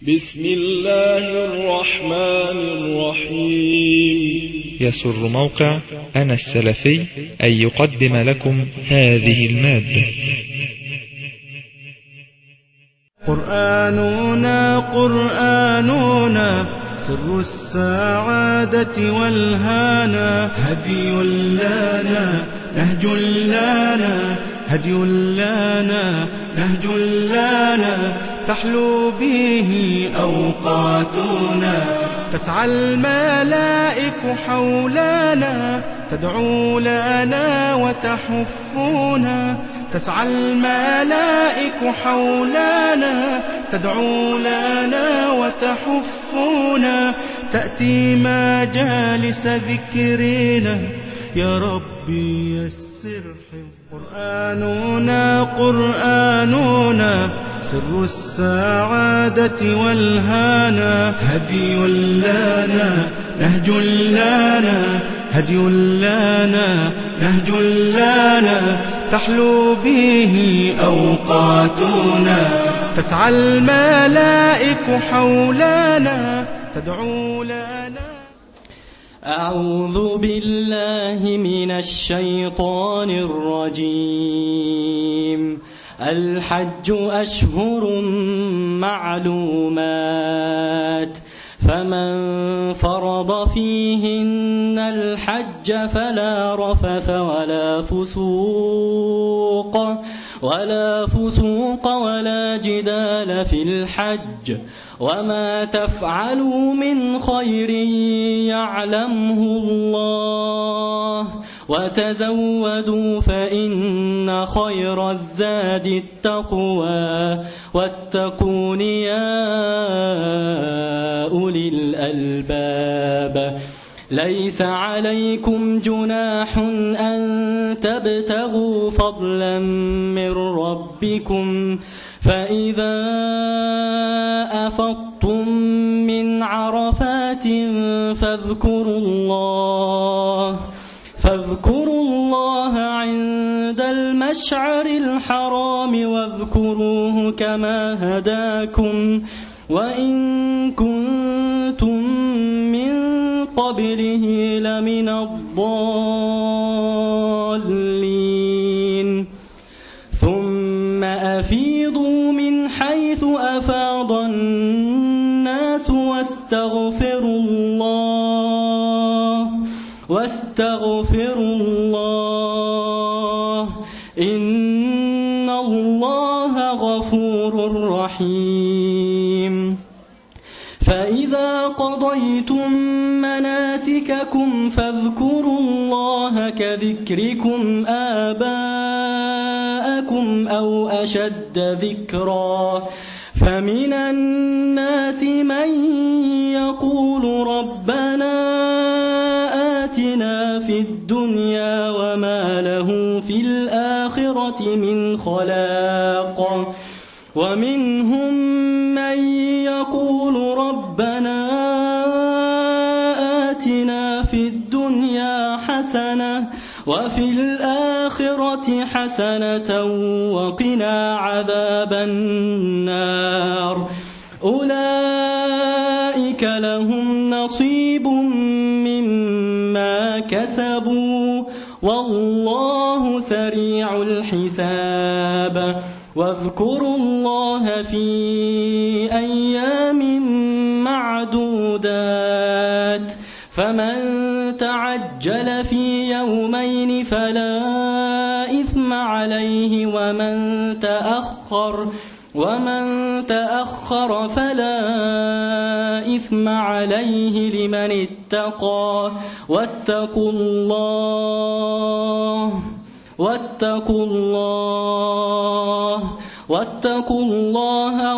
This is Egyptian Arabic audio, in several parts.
بسم الله الرحمن الرحيم يسر موقع أنا السلفي أن يقدم لكم هذه المادة قرآننا قرآننا سر السعادة والهانا هدي لنا نهج لنا هدي لنا نهج لنا تحلو به أوقاتنا تسعى الملائك حولنا تدعو لنا وتحفنا تسعى الملائك حولنا تدعو لنا وتحفنا تأتي مجالس ذكرنا يا ربي يسر قرآننا قرآننا سر السعادة والهانا هدي لنا نهج لنا هدي لنا نهج لنا تحلو به أوقاتنا تسعى الملائك حولنا تدعو لنا أعوذ بالله من الشيطان الرجيم الحج أشهر معلومات فمن فرض فيهن الحج فلا رفث ولا فسوق ولا فسوق ولا جدال في الحج وما تفعلوا من خير يعلمه الله وتزودوا فإن خير الزاد التقوى واتقون يا أولي الألباب ليس عليكم جناح أن تبتغوا فضلا من ربكم فإذا أفضتم من عرفات فاذكروا الله فاذكروا الله عند المشعر الحرام واذكروه كما هداكم وإن كنتم من قبله لمن الضالين ثم أفيضوا من حيث أفاض الناس واستغفروا الله واستغفروا الله إن الله غفور رحيم فإذا قضيتم مناسككم فاذكروا الله كذكركم آباءكم أو أشد ذكرا فمن الناس من يقول ربنا آتنا في الدنيا وما له في الآخرة من خلاق ومنهم من يقول ربنا آتنا في الدنيا حسنة وفي الآخرة حسنة وقنا عذاب النار أولئك لهم نصيب مما كسبوا والله سريع الحساب واذكروا الله في أيام معدودات فمن تعجل في يومين فلا إثم عليه ومن تأخر ومن تأخر فلا إثم عليه لمن اتقى واتقوا الله واتقوا الله واتقوا الله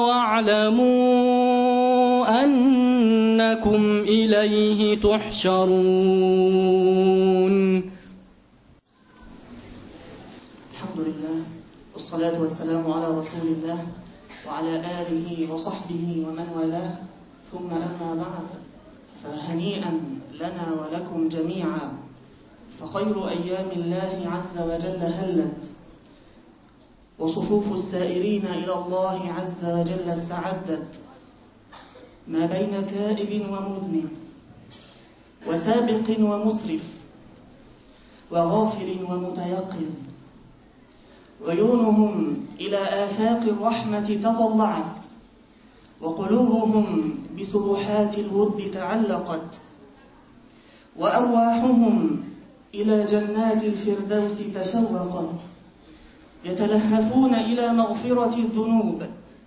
واعلموا أنكم إليه تحشرون الحمد لله والصلاة والسلام على رسول الله وعلى آله وصحبه ومن والاه ثم أما بعد فهنيئا لنا ولكم جميعا فخير أيام الله عز وجل هلت وصفوف السائرين إلى الله عز وجل استعدت ما بين تائب ومذنب وسابق ومسرف وغافل ومتيقظ عيونهم إلى آفاق الرحمة تطلعت وقلوبهم بسبحات الود تعلقت وأرواحهم إلى جنات الفردوس تشوقت يتلهفون إلى مغفرة الذنوب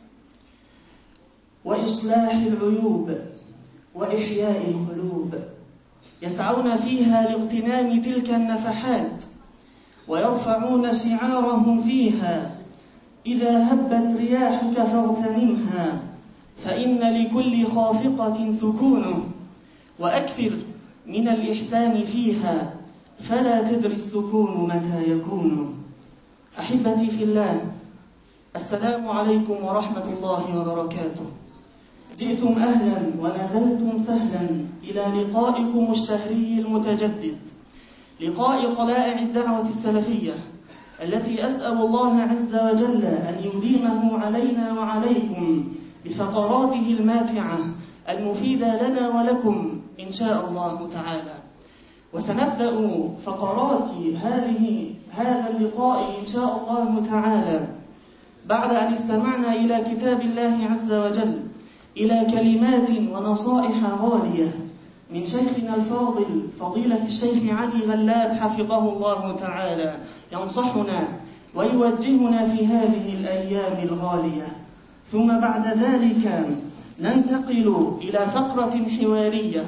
وإصلاح العيوب وإحياء القلوب يسعون فيها لاغتنام تلك النفحات ويرفعون شعارهم فيها إذا هبت رياحك فاغتنمها فإن لكل خافقة سكونه وأكثر من الإحسان فيها فلا تدري السكون متى يكون أحبتي في الله السلام عليكم ورحمة الله وبركاته جئتم أهلا ونزلتم سهلا إلى لقائكم الشهري المتجدد لقاء طلائع الدعوة السلفية التي أسأل الله عز وجل أن يديمه علينا وعليكم بفقراته الماتعة المفيدة لنا ولكم إن شاء الله تعالى وسنبدأ فقرات هذه هذا اللقاء إن شاء الله تعالى بعد أن استمعنا إلى كتاب الله عز وجل إلى كلمات ونصائح غالية من شيخنا الفاضل فضيلة الشيخ علي غلاب حفظه الله تعالى ينصحنا ويوجهنا في هذه الأيام الغالية ثم بعد ذلك ننتقل إلى فقرة حوارية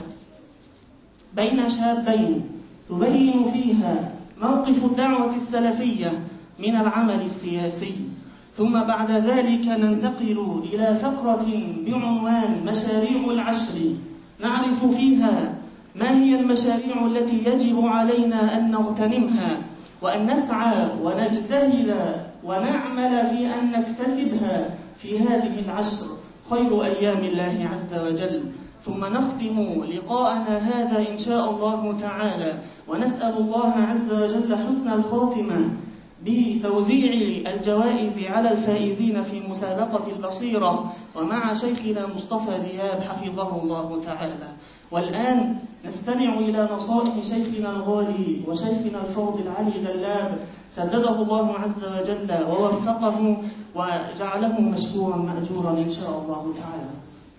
بين شابين تبين فيها موقف الدعوة السلفية من العمل السياسي ثم بعد ذلك ننتقل إلى فقرة بعنوان مشاريع العشر نعرف فيها ما هي المشاريع التي يجب علينا أن نغتنمها وأن نسعى ونجتهد ونعمل في أن نكتسبها في هذه العشر خير أيام الله عز وجل ثم نختم لقاءنا هذا إن شاء الله تعالى ونسأل الله عز وجل حسن الخاتمة بتوزيع الجوائز على الفائزين في مسابقة البصيرة ومع شيخنا مصطفى دياب حفظه الله تعالى والآن نستمع إلى نصائح شيخنا الغالي وشيخنا الفاضل علي غلاب سدده الله عز وجل ووفقه وجعله مشكورا مأجورا إن شاء الله تعالى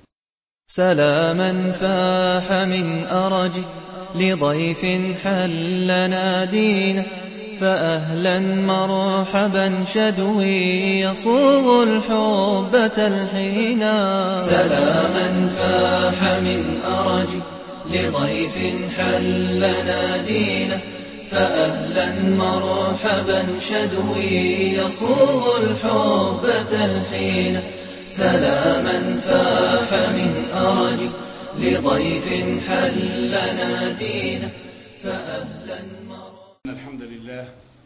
سلاما فاح من أرج لضيف حل نادينا فأهلا مرحبا شدوي يصوغ الحب تلحينا سلاما فاح من أرج لضيف حل نادينا فأهلا مرحبا شدوي يصوغ الحب تلحينا سلاما فاح من أرج لضيف حل نادينا فأهلا إن الحمد لله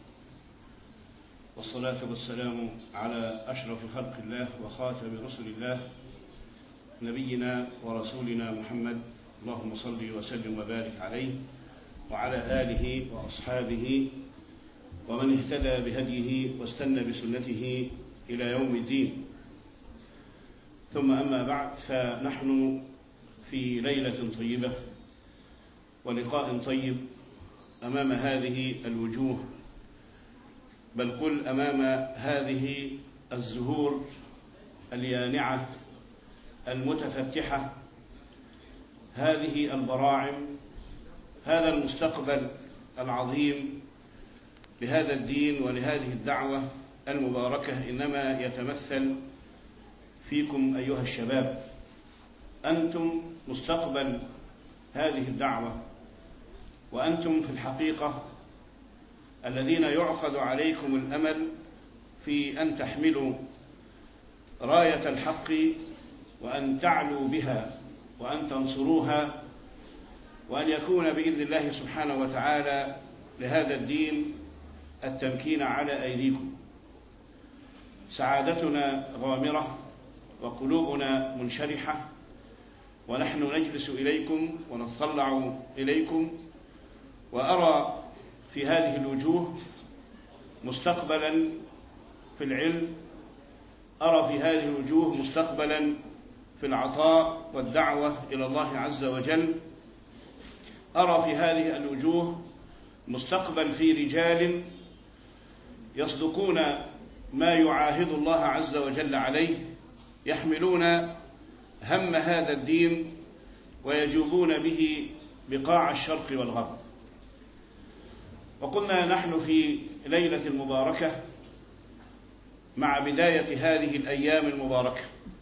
والصلاة والسلام على أشرف خلق الله وخاتم رسل الله نبينا ورسولنا محمد اللهم صل وسلم وبارك عليه وعلى آله وأصحابه ومن اهتدى بهديه واستنى بسنته إلى يوم الدين ثم أما بعد فنحن في ليلة طيبة ولقاء طيب أمام هذه الوجوه بل قل أمام هذه الزهور اليانعة المتفتحة هذه البراعم هذا المستقبل العظيم لهذا الدين ولهذه الدعوة المباركة إنما يتمثل فيكم أيها الشباب أنتم مستقبل هذه الدعوة وأنتم في الحقيقة الذين يعقد عليكم الأمل في أن تحملوا راية الحق وأن تعلوا بها وأن تنصروها وأن يكون بإذن الله سبحانه وتعالى لهذا الدين التمكين على أيديكم سعادتنا غامرة وقلوبنا منشرحة ونحن نجلس إليكم ونتطلع إليكم وأرى في هذه الوجوه مستقبلا في العلم أرى في هذه الوجوه مستقبلا في العطاء والدعوة إلى الله عز وجل أرى في هذه الوجوه مستقبل في رجال يصدقون ما يعاهد الله عز وجل عليه يحملون هم هذا الدين ويجوبون به بقاع الشرق والغرب وقلنا نحن في ليلة المباركة مع بداية هذه الأيام المباركة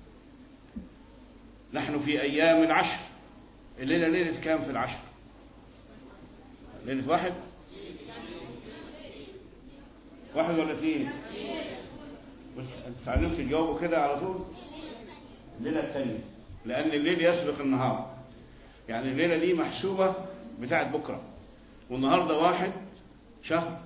نحن في أيام العشر الليلة ليلة كام في العشر ليلة واحد واحد ولا اثنين تعلمت تجاوبوا كده على طول الليلة الثانية لأن الليل يسبق النهار يعني الليلة دي محسوبة بتاعت بكرة والنهاردة واحد شهر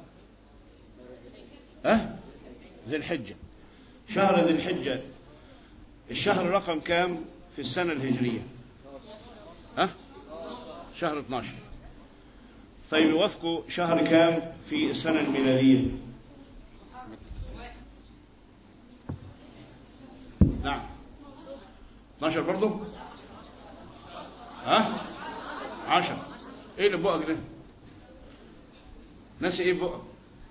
أه ذي الحجة شهر ذي الحجة الشهر رقم كام في السنة الهجرية ها أه؟ شهر 12 طيب يوافقوا شهر كام في السنة الميلادية نعم 12 برضه ها 10 ايه اللي بقك ده ناسي ايه بقك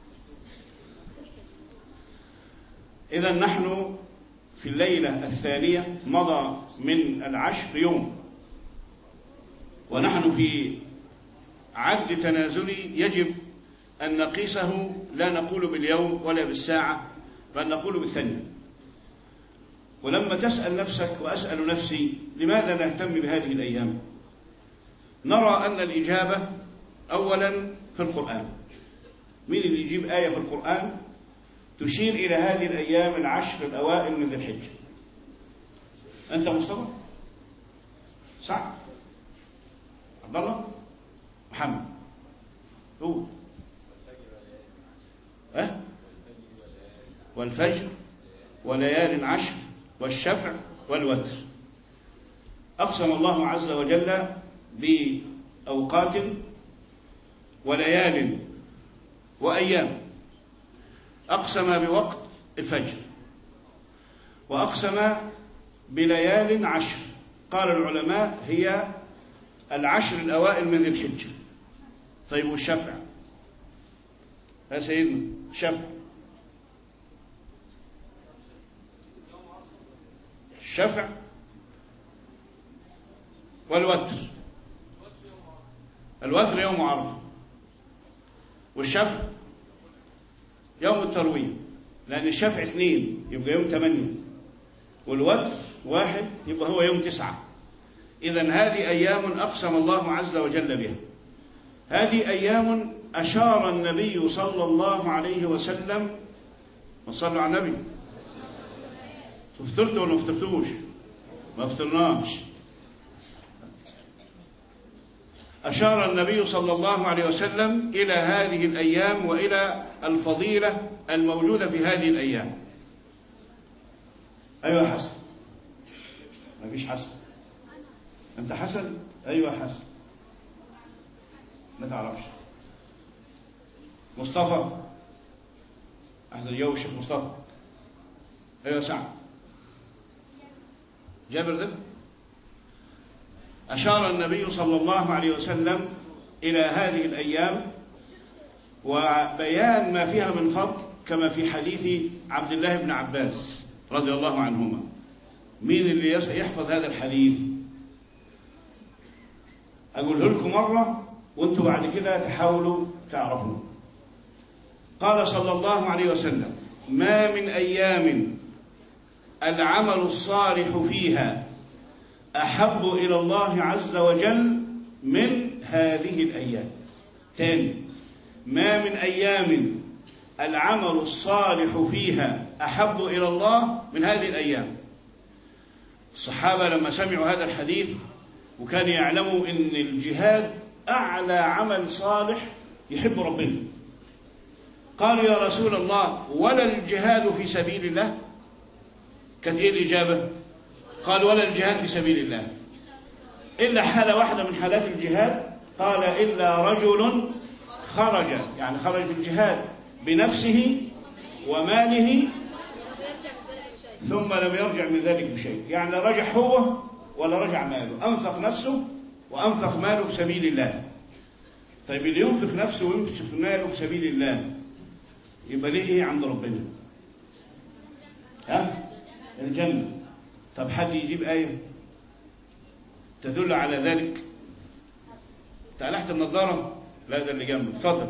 اذا نحن في الليلة الثانية مضى من العشر يوم ونحن في عد تنازلي يجب أن نقيسه لا نقول باليوم ولا بالساعة بل نقول بالثانية ولما تسأل نفسك وأسأل نفسي لماذا نهتم بهذه الأيام نرى أن الإجابة أولا في القرآن مين اللي يجيب آية في القرآن تشير إلى هذه الأيام العشر الأوائل من ذي الحجة أنت مصطفى سعد عبد الله محمد قول أه؟ والفجر وليال عشر والشفع والوتر أقسم الله عز وجل بأوقات وليال وأيام أقسم بوقت الفجر وأقسم بليال عشر قال العلماء هي العشر الأوائل من الحجة طيب والشفع يا سيدنا شفع الشفع والوتر الوتر يوم عرفه والشفع يوم التروية لأن الشفع اثنين يبقى يوم ثمانية والوتر واحد يبقى هو يوم تسعة إذا هذه أيام أقسم الله عز وجل بها هذه أيام أشار النبي صلى الله عليه وسلم وصلوا على النبي فطرتوا ولا ما فطرتوش؟ ما فطرناش أشار النبي صلى الله عليه وسلم إلى هذه الأيام وإلى الفضيلة الموجودة في هذه الأيام أيوة حسن ما فيش حسن أنت حسن أيوة حسن ما تعرفش مصطفى أحسن الجو الشيخ مصطفى أيوة سعد جابر ده أشار النبي صلى الله عليه وسلم إلى هذه الأيام وبيان ما فيها من فضل كما في حديث عبد الله بن عباس رضي الله عنهما مين اللي يحفظ هذا الحديث أقوله لكم مرة وانتم بعد كده تحاولوا تعرفوا قال صلى الله عليه وسلم ما من أيام العمل الصالح فيها أحب إلى الله عز وجل من هذه الأيام تاني ما من أيام العمل الصالح فيها أحب إلى الله من هذه الأيام الصحابة لما سمعوا هذا الحديث وكانوا يعلموا أن الجهاد أعلى عمل صالح يحب ربنا قالوا يا رسول الله ولا الجهاد في سبيل الله كانت إيه الإجابة قال ولا الجهاد في سبيل الله إلا حالة واحدة من حالات الجهاد قال إلا رجل خرج يعني خرج في الجهاد بنفسه وماله ثم لم يرجع من ذلك بشيء يعني لا رجع هو ولا رجع ماله أنفق نفسه وأنفق ماله في سبيل الله طيب اللي ينفق نفسه وينفق ماله في سبيل الله يبقى ليه ايه عند ربنا ها الجنة طب حد يجيب آية تدل على ذلك تقلعت النظارة لا ده اللي جنبه اتفضل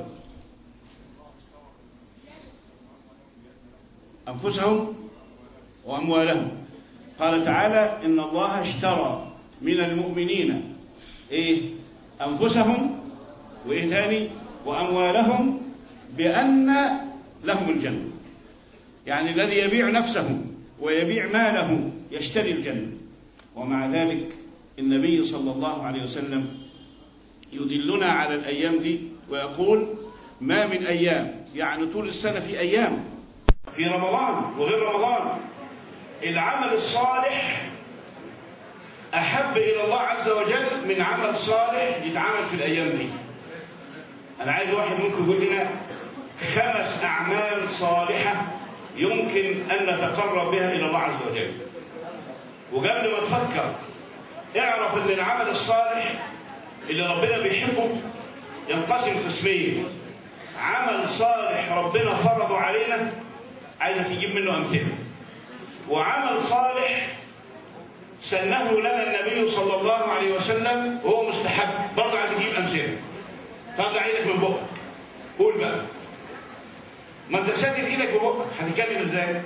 أنفسهم وأموالهم قال تعالى إن الله اشترى من المؤمنين إيه أنفسهم وإيه تاني وأموالهم بأن لهم الجنة يعني الذي يبيع نفسه ويبيع ماله يشتري الجنة ومع ذلك النبي صلى الله عليه وسلم يدلنا على الأيام دي ويقول ما من أيام يعني طول السنة في أيام في رمضان وغير رمضان العمل الصالح أحب إلى الله عز وجل من عمل صالح يتعمل في الأيام دي أنا عايز واحد ممكن يقول لنا خمس أعمال صالحة يمكن أن نتقرب بها إلى الله عز وجل وقبل ما تفكر اعرف أن العمل الصالح اللي ربنا بيحبه ينقسم قسمين عمل صالح ربنا فرضه علينا عايزك تجيب منه أمثلة وعمل صالح سنه لنا النبي صلى الله عليه وسلم وهو مستحب برضه عايز تجيب أمثلة طلع ايدك من بقك قول بقى ما انت سادد ايدك ببقك هتتكلم ازاي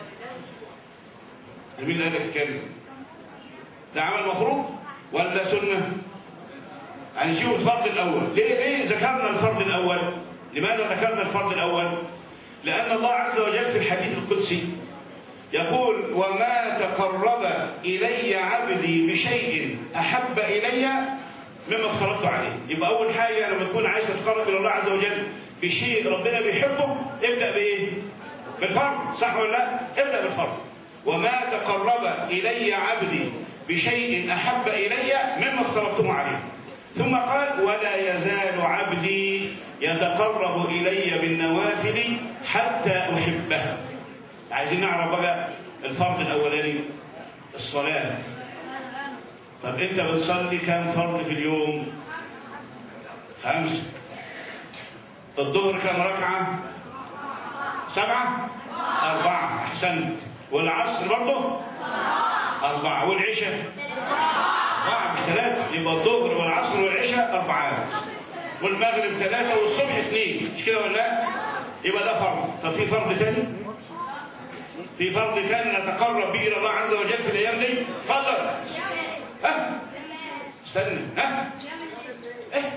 مين اللي قال لك تتكلم ده عمل مفروض ولا سنه هنشوف الفرض الاول ليه ليه ذكرنا الفرض الاول لماذا ذكرنا الفرض الاول لان الله عز وجل في الحديث القدسي يقول وما تقرب الي عبدي بشيء احب الي مما افترضت عليه يبقى اول حاجه لما تكون عايز تتقرب الى الله عز وجل بشيء ربنا بيحبه ابدا بايه بالفرض صح ولا لا ابدا بالفرض وما تقرب الي عبدي بشيء احب الي مما افترضته عليه ثم قال ولا يزال عبدي يتقرب الي بالنوافل حتى احبه عايزين نعرف بقى الفرض الاولاني الصلاه طب انت بتصلي كم فرض في اليوم خمسة الظهر كم ركعة سبعة أربعة أحسنت والعصر برضه أربعة والعشاء أربعة مش ثلاثة يبقى الظهر والعصر والعشاء أربعة والمغرب ثلاثة والصبح اثنين مش كده ولا لا؟ يبقى ده فرض طب في فرض تاني؟ في فرض تاني نتقرب به إلى الله عز وجل في الأيام دي؟ اتفضل ها استنى ها ايه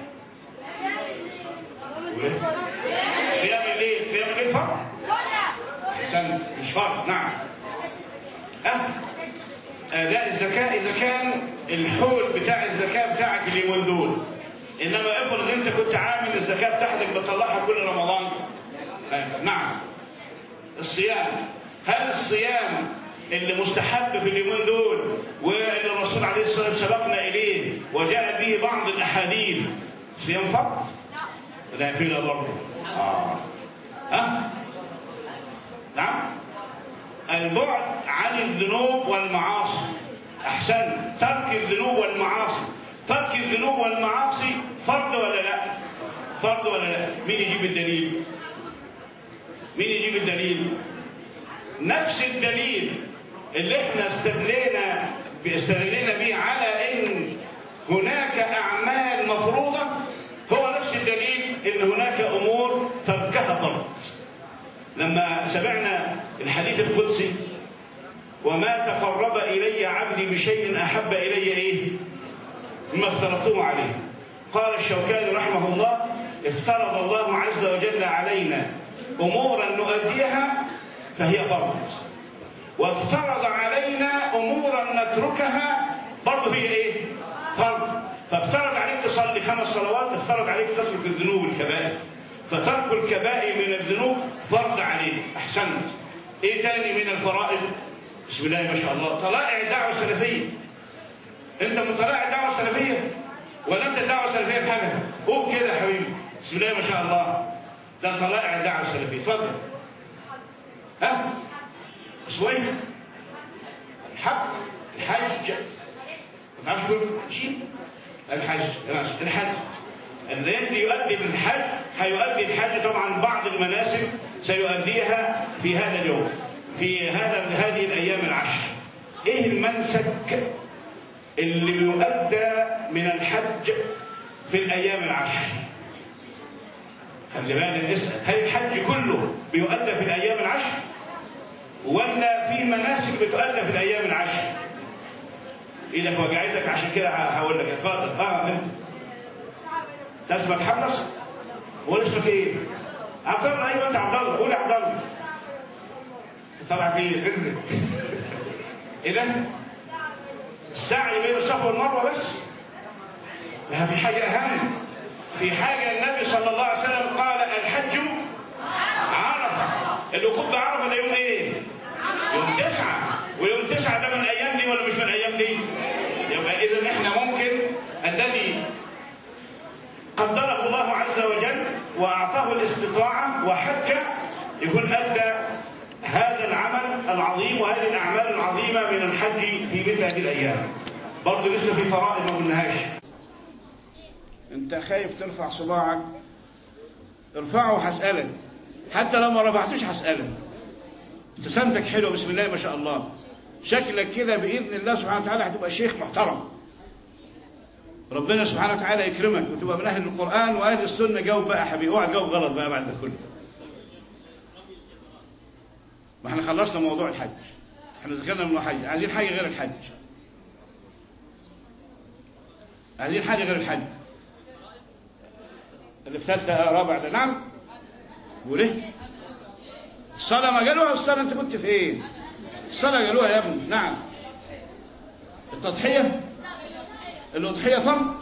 قيام الليل قيام الليل فرض استنى مش فرض نعم ها اداء الزكاه اذا كان الحول بتاع الزكاه بتاعك اليومين دول انما افرض انت كنت عامل الزكاه بتاعتك بتطلعها كل رمضان نعم الصيام هل الصيام اللي مستحب في اليومين دول واللي الرسول عليه الصلاه والسلام سبقنا اليه وجاء به بعض الاحاديث صيام فرض؟ لا في برضه اه ها نعم البعد عن الذنوب والمعاصي احسن ترك الذنوب والمعاصي ترك الذنوب والمعاصي فرض ولا لا فرض ولا لا مين يجيب الدليل مين يجيب الدليل نفس الدليل اللي احنا استدلينا استدلينا به على ان هناك اعمال مفروضه هو نفس الدليل ان هناك امور تركها فرض لما سمعنا الحديث القدسي وما تقرب الي عبدي بشيء احب الي ايه مما افترضته عليه قال الشوكاني رحمه الله افترض الله عز وجل علينا امورا نؤديها فهي فرض وافترض علينا امورا نتركها برضه هي ايه فرض فافترض عليك تصلي خمس صلوات افترض عليك تترك الذنوب والكبائر فترك الكبائر من الذنوب فرض عليك احسنت ايه تاني من الفرائض بسم الله ما شاء الله طلائع الدعوه السلفيه انت من طلائع الدعوه السلفيه ولا انت الدعوه السلفيه بحاجه قوم كده يا حبيبي بسم الله ما شاء الله ده طلائع الدعوه السلفيه اتفضل ها شويه حق الحج ما تعرفش تقول شيء الحج ماشي. الحج الذي يؤدي بالحج هيؤدي الحج طبعا بعض المناسك سيؤديها في هذا اليوم في هذا هذه الايام العشر ايه المنسك اللي بيؤدى من الحج في الايام العشر خلي بالك نسال هل الحج كله بيؤدى في الايام العشر ولا في مناسك بتؤدى في الايام العشر ايدك وجعتك عشان كده هقول لك اتفضل اه انت ده اسمك حمص ولا اسمك ايه عبد الله ايوه انت عبد الله قول يا عبد الله طلع فيه انزل اذا السعي بين الصفا والمروه بس لا في حاجه اهم في حاجه النبي صلى الله عليه وسلم قال الحج عرفه الوقوف بعرفه ده يوم ايه؟ يوم تسعه ويوم تسعه ده من الايام دي ولا مش من الايام دي؟ يبقى اذا احنا ممكن الذي قدره الله عز وجل واعطاه الاستطاعه وحج يكون ادى هذا العمل العظيم وهذه الاعمال العظيمه من الحج في مثل هذه الايام. برضه لسه في فرائض ما قلناهاش. انت خايف ترفع صباعك ارفعه هسألك حتى لو ما رفعتوش هسألك ابتسامتك حلوه بسم الله ما شاء الله شكلك كده باذن الله سبحانه وتعالى هتبقى شيخ محترم ربنا سبحانه وتعالى يكرمك وتبقى من اهل القران واهل السنه جاوب بقى يا حبيبي اوعى تجاوب غلط بقى بعد ده كله ما احنا خلصنا موضوع الحج احنا ذكرنا من الحج عايزين حاجه غير الحج عايزين حاجه غير الحج اللي في ثالثه رابع ده نعم وليه الصلاه ما قالوها الصلاه انت كنت فين الصلاه قالوها يا ابني نعم التضحيه الأضحية فرض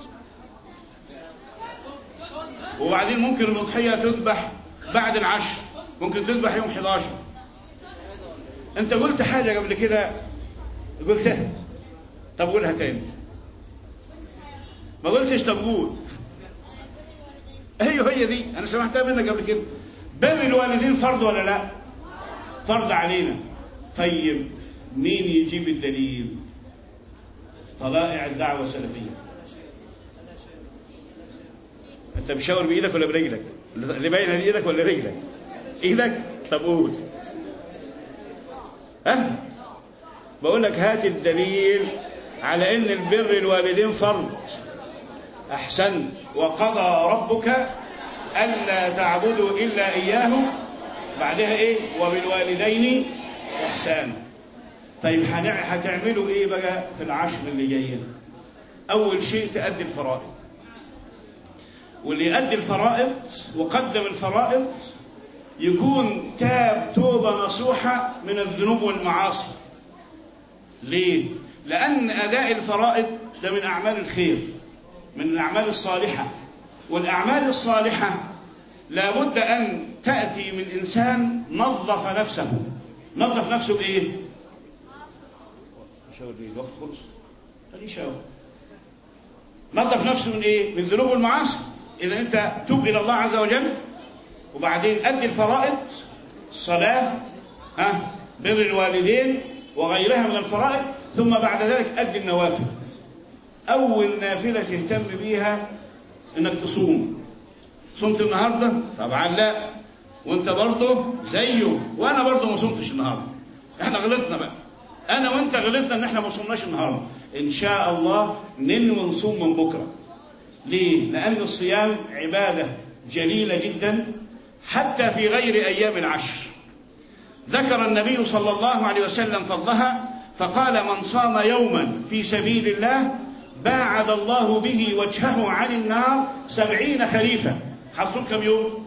وبعدين ممكن الأضحية تذبح بعد العشر ممكن تذبح يوم 11 أنت قلت حاجة قبل كده قلتها طب قولها تاني ما قلتش طب قول هي هي دي أنا سمعتها منك قبل كده بر الوالدين فرض ولا لا فرض علينا طيب مين يجيب الدليل طلائع الدعوة السلفية انت بتشاور بايدك ولا برجلك اللي باينه دي ايدك ولا رجلك ايدك طب قول ها بقول لك هات الدليل على ان البر الوالدين فرض احسنت وقضى ربك الا تعبدوا الا اياه بعدها ايه وبالوالدين احسانا طيب هتعملوا ايه بقى في العشر اللي جايه اول شيء تأدي الفرائض واللي يؤدي الفرائض وقدم الفرائض يكون تاب توبة نصوحة من الذنوب والمعاصي ليه؟ لأن أداء الفرائض ده من أعمال الخير من الأعمال الصالحة والأعمال الصالحة لابد أن تأتي من إنسان نظف نفسه نظف نفسه بإيه؟ شاور ليه الوقت خلص خليه شاور نظف نفسه من ايه من الذنوب والمعاصي اذا انت توب الى الله عز وجل وبعدين ادي الفرائض الصلاه ها بر الوالدين وغيرها من الفرائض ثم بعد ذلك ادي النوافل اول نافله تهتم بيها انك تصوم صمت النهارده طبعا لا وانت برضه زيه وانا برضه ما صمتش النهارده احنا غلطنا بقى انا وانت غلطنا ان احنا ما صمناش النهارده ان شاء الله ننوي نصوم من بكره ليه لان الصيام عباده جليله جدا حتى في غير ايام العشر ذكر النبي صلى الله عليه وسلم فضلها فقال من صام يوما في سبيل الله باعد الله به وجهه عن النار سبعين خريفا حصل كم يوم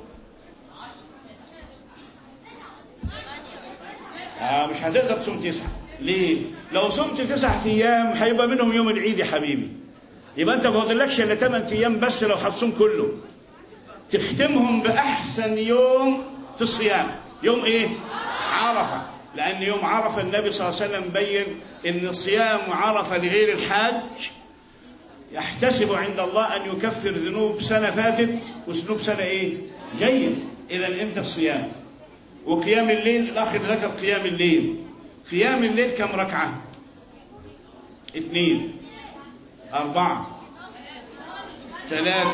آه مش هتقدر تصوم تسعه ليه؟ لو صمت تسعة أيام هيبقى منهم يوم العيد يا حبيبي. يبقى أنت ما فاضلكش إلا ثمان أيام بس لو هتصوم كله. تختمهم بأحسن يوم في الصيام. يوم إيه؟ عرفة. لأن يوم عرفة النبي صلى الله عليه وسلم بين إن صيام عرفة لغير الحاج يحتسب عند الله أن يكفر ذنوب سنة فاتت وذنوب سنة إيه؟ جاية. إذا أنت الصيام. وقيام الليل الأخ ذكر قيام الليل. قيام الليل كم ركعة اثنين أربعة ثلاثة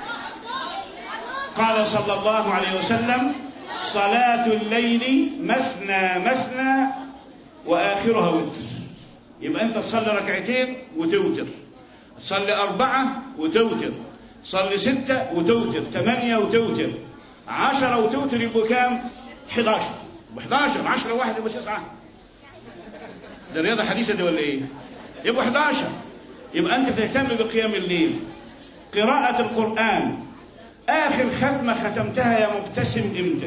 قال صلى الله عليه وسلم صلاة الليل مثنى مثنى وآخرها وتر يبقى أنت تصلي ركعتين وتوتر تصلي أربعة وتوتر صلي ستة وتوتر ثمانية وتوتر عشرة وتوتر يبقوا كام؟ 11 ب 11 10 واحد يبقى 9 ده رياضة حديثة دي ولا إيه؟ يبقوا 11 يبقى أنت تهتم بقيام الليل قراءة القرآن آخر ختمة ختمتها يا مبتسم إمتى؟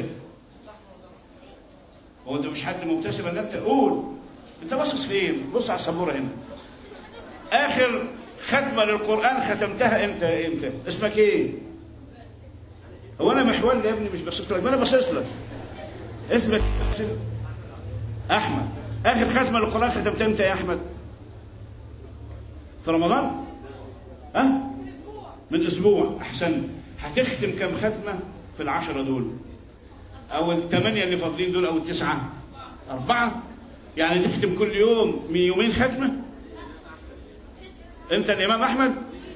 هو أنت مش حد مبتسم إلا أنت قول أنت باصص فين؟ بص على السبورة هنا آخر ختمة للقرآن ختمتها إمتى؟ إمتى؟ اسمك إيه؟ هو أنا محول يا ابني مش باصص لك ما أنا باصص لك اسمك أحمد آخر ختمة للقرآن ختمتها إمتى يا أحمد؟ في رمضان؟ ها؟ من أسبوع أحسن هتختم كم ختمة في العشرة دول؟ أو الثمانية اللي فاضلين دول أو التسعة؟ أربعة؟ يعني تختم كل يوم من يومين ختمة؟ أنت الإمام أحمد؟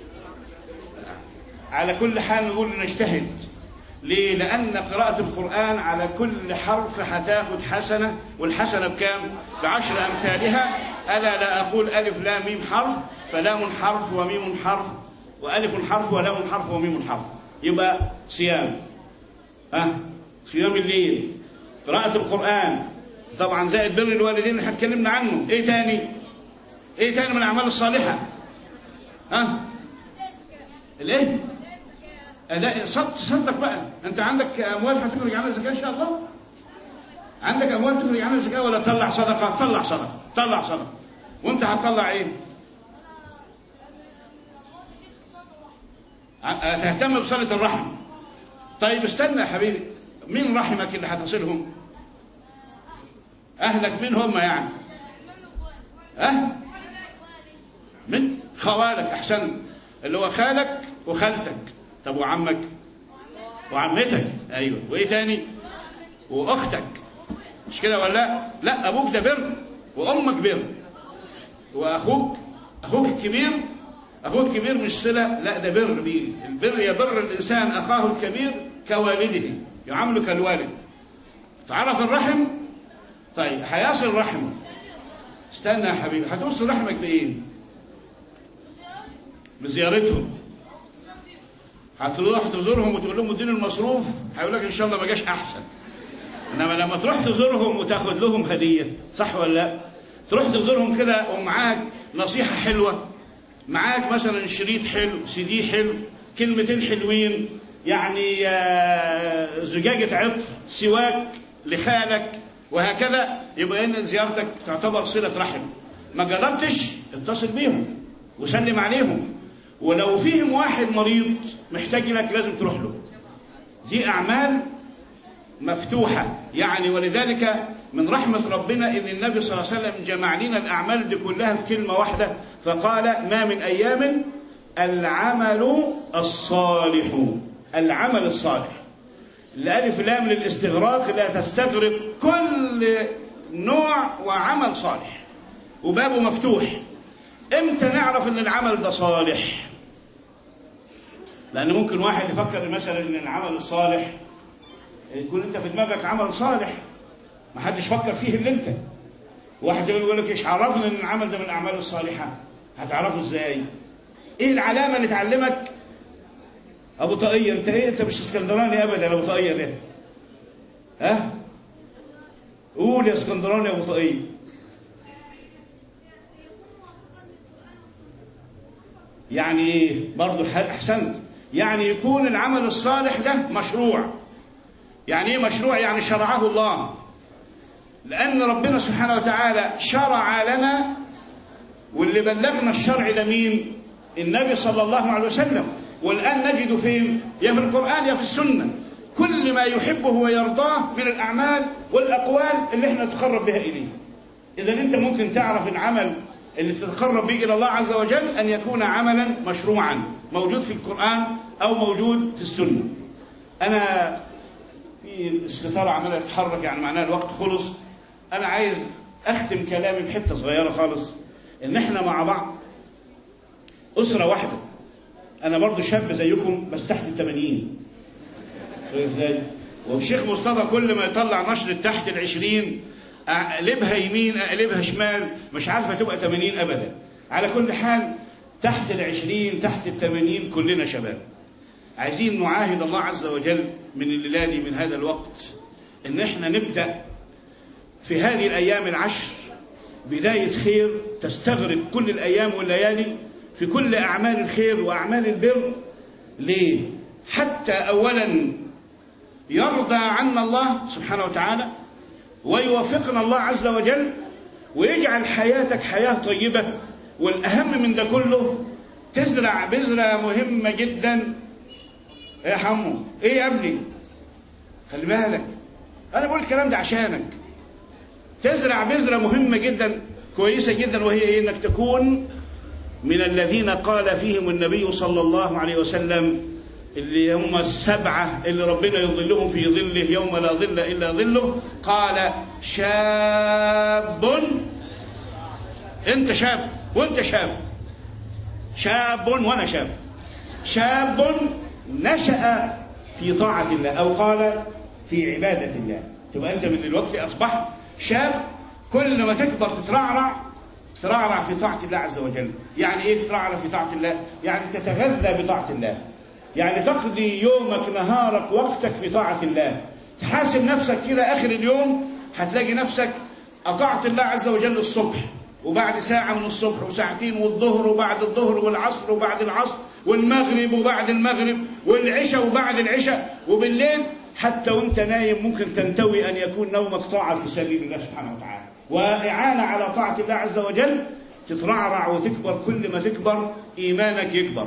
على كل حال نقول نجتهد ليه؟ لأن قراءة القرآن على كل حرف هتاخد حسنة والحسنة بكام؟ بعشر أمثالها ألا لا أقول ألف لا ميم حرف فلام حرف وميم حرف وألف حرف ولام حرف وميم حرف يبقى صيام ها صيام الليل قراءة القرآن طبعا زائد بر الوالدين اللي هتكلمنا عنه ايه تاني ايه تاني من الأعمال الصالحة ها الايه أداء صدق تصدق بقى أنت عندك أموال هتخرج عنها زكاة إن شاء الله عندك أموال تخرج عنها زكاة ولا تطلع صدقة طلع صدقة طلع صدقة وأنت هتطلع إيه تهتم بصلة الرحم طيب استنى يا حبيبي مين رحمك اللي هتصلهم أهلك مين هم يعني أه من خوالك أحسن اللي هو خالك وخالتك طب وعمك وعمتك ايوه وايه تاني واختك مش كده ولا لا لا ابوك ده بر وامك بر واخوك اخوك الكبير اخوك الكبير مش صله لا ده بر بيه البر يبر الانسان اخاه الكبير كوالده يعامله كالوالد تعرف الرحم طيب هيصل رحم استنى يا حبيبي هتوصل رحمك بايه بزيارتهم هتروح تزورهم وتقول لهم اديني المصروف هيقول لك ان شاء الله ما جاش احسن انما لما تروح تزورهم وتاخد لهم هديه صح ولا لا تروح تزورهم كده ومعاك نصيحه حلوه معاك مثلا شريط حلو سي دي حلو كلمتين حلوين يعني زجاجه عطر سواك لخالك وهكذا يبقى ان زيارتك تعتبر صله رحم ما جربتش اتصل بيهم وسلم عليهم ولو فيهم واحد مريض محتاج لك لازم تروح له دي أعمال مفتوحة يعني ولذلك من رحمة ربنا إن النبي صلى الله عليه وسلم جمع لنا الأعمال دي كلها في كلمة واحدة فقال ما من أيام العمل الصالح العمل الصالح الألف لام للاستغراق لا تستغرق كل نوع وعمل صالح وبابه مفتوح امتى نعرف ان العمل ده صالح لان ممكن واحد يفكر مثلا ان العمل الصالح يكون انت في دماغك عمل صالح ما حدش فكر فيه الا انت واحد يقول لك ايش عرفنا ان العمل ده من الاعمال الصالحه هتعرفه ازاي ايه العلامه اللي تعلمك ابو طاقيه انت ايه انت مش اسكندراني ابدا يا ابو طاقيه ده ها قول يا اسكندراني يا ابو طاقيه يعني ايه برضه احسنت يعني يكون العمل الصالح ده مشروع يعني ايه مشروع يعني شرعه الله لان ربنا سبحانه وتعالى شرع لنا واللي بلغنا الشرع ده مين النبي صلى الله عليه وسلم والان نجد فين يا في القران يا في السنه كل ما يحبه ويرضاه من الاعمال والاقوال اللي احنا نتقرب بها اليه اذا انت ممكن تعرف العمل اللي تتقرب به إلى الله عز وجل أن يكون عملا مشروعا موجود في القرآن أو موجود في السنة أنا في الستارة عمالة تتحرك يعني معناها الوقت خلص أنا عايز أختم كلامي بحتة صغيرة خالص ان احنا مع بعض اسره واحده انا برضو شاب زيكم بس تحت الثمانين ازاي والشيخ مصطفى كل ما يطلع نشر تحت العشرين اقلبها يمين اقلبها شمال مش عارفه تبقى 80 ابدا على كل حال تحت العشرين تحت الثمانين كلنا شباب عايزين نعاهد الله عز وجل من الليلة دي من هذا الوقت ان احنا نبدأ في هذه الايام العشر بداية خير تستغرق كل الايام والليالي في كل اعمال الخير واعمال البر ليه حتى اولا يرضى عنا الله سبحانه وتعالى ويوفقنا الله عز وجل ويجعل حياتك حياة طيبة والأهم من ده كله تزرع بذرة مهمة جدا يا حمو ايه يا ابني خلي بالك انا بقول الكلام ده عشانك تزرع بذرة مهمة جدا كويسة جدا وهي ايه انك تكون من الذين قال فيهم النبي صلى الله عليه وسلم اللي هم السبعة اللي ربنا يظلهم في ظله يوم لا ظل إلا ظله قال شاب أنت شاب وأنت شاب شاب وأنا شاب شاب نشأ في طاعة الله أو قال في عبادة الله تبقى أنت من الوقت أصبحت شاب كل ما تكبر تترعرع تترعرع في طاعة الله عز وجل يعني إيه تترعرع في طاعة الله يعني تتغذى بطاعة الله يعني تقضي يومك نهارك وقتك في طاعة الله تحاسب نفسك كده آخر اليوم هتلاقي نفسك أطعت الله عز وجل الصبح وبعد ساعة من الصبح وساعتين والظهر وبعد الظهر والعصر وبعد العصر والمغرب وبعد المغرب والعشاء وبعد العشاء وبالليل حتى وانت نايم ممكن تنتوي أن يكون نومك طاعة في سبيل الله سبحانه وتعالى وإعانة على طاعة الله عز وجل تترعرع وتكبر كل ما تكبر إيمانك يكبر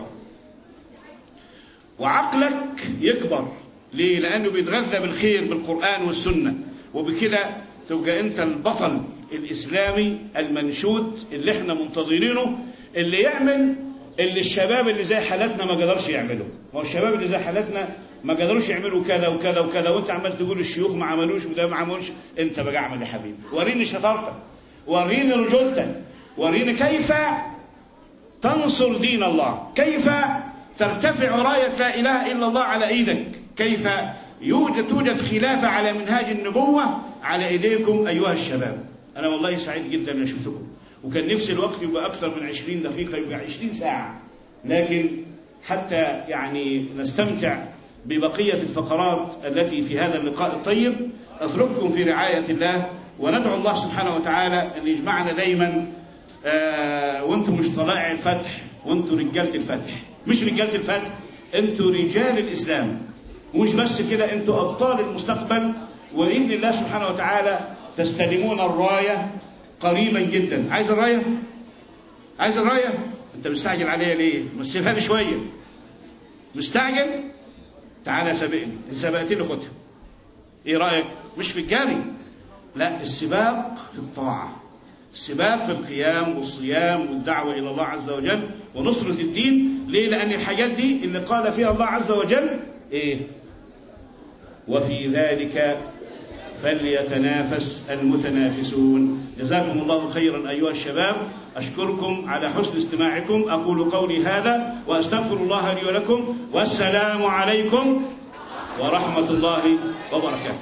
وعقلك يكبر ليه؟ لأنه بيتغذى بالخير بالقرآن والسنة وبكده تبقى أنت البطل الإسلامي المنشود اللي احنا منتظرينه اللي يعمل اللي الشباب اللي زي حالتنا ما قدرش يعمله ما هو الشباب اللي زي حالتنا ما قدروش يعملوا كذا وكذا وكذا وانت عمال تقول الشيوخ ما عملوش وده ما عملوش انت بقى اعمل يا حبيبي وريني شطارتك وريني رجولتك وريني كيف تنصر دين الله كيف ترتفع راية لا إله إلا الله على إيدك كيف يوجد توجد خلافة على منهاج النبوة على إيديكم أيها الشباب أنا والله سعيد جدا أن شفتكم وكان نفسي الوقت يبقى أكثر من عشرين دقيقة يبقى عشرين ساعة لكن حتى يعني نستمتع ببقية الفقرات التي في هذا اللقاء الطيب أترككم في رعاية الله وندعو الله سبحانه وتعالى أن يجمعنا دايما آه وانتم مش طلائع الفتح وانتم رجالة الفتح مش رجالة الفتح انتوا رجال الإسلام ومش بس كده انتوا أبطال المستقبل وإذن الله سبحانه وتعالى تستلمون الراية قريبا جدا عايز الراية؟ عايز الراية؟ انت مستعجل عليا ليه؟ ما تسيبها لي شوية مستعجل؟ تعالى سابقني ان سبقتني خدها ايه رأيك؟ مش في الجري لا السباق في الطاعة السباق في القيام والصيام والدعوة إلى الله عز وجل ونصرة الدين ليه؟ لأن الحاجات دي اللي قال فيها الله عز وجل إيه؟ وفي ذلك فليتنافس المتنافسون جزاكم الله خيرا أيها الشباب أشكركم على حسن استماعكم أقول قولي هذا وأستغفر الله لي ولكم والسلام عليكم ورحمة الله وبركاته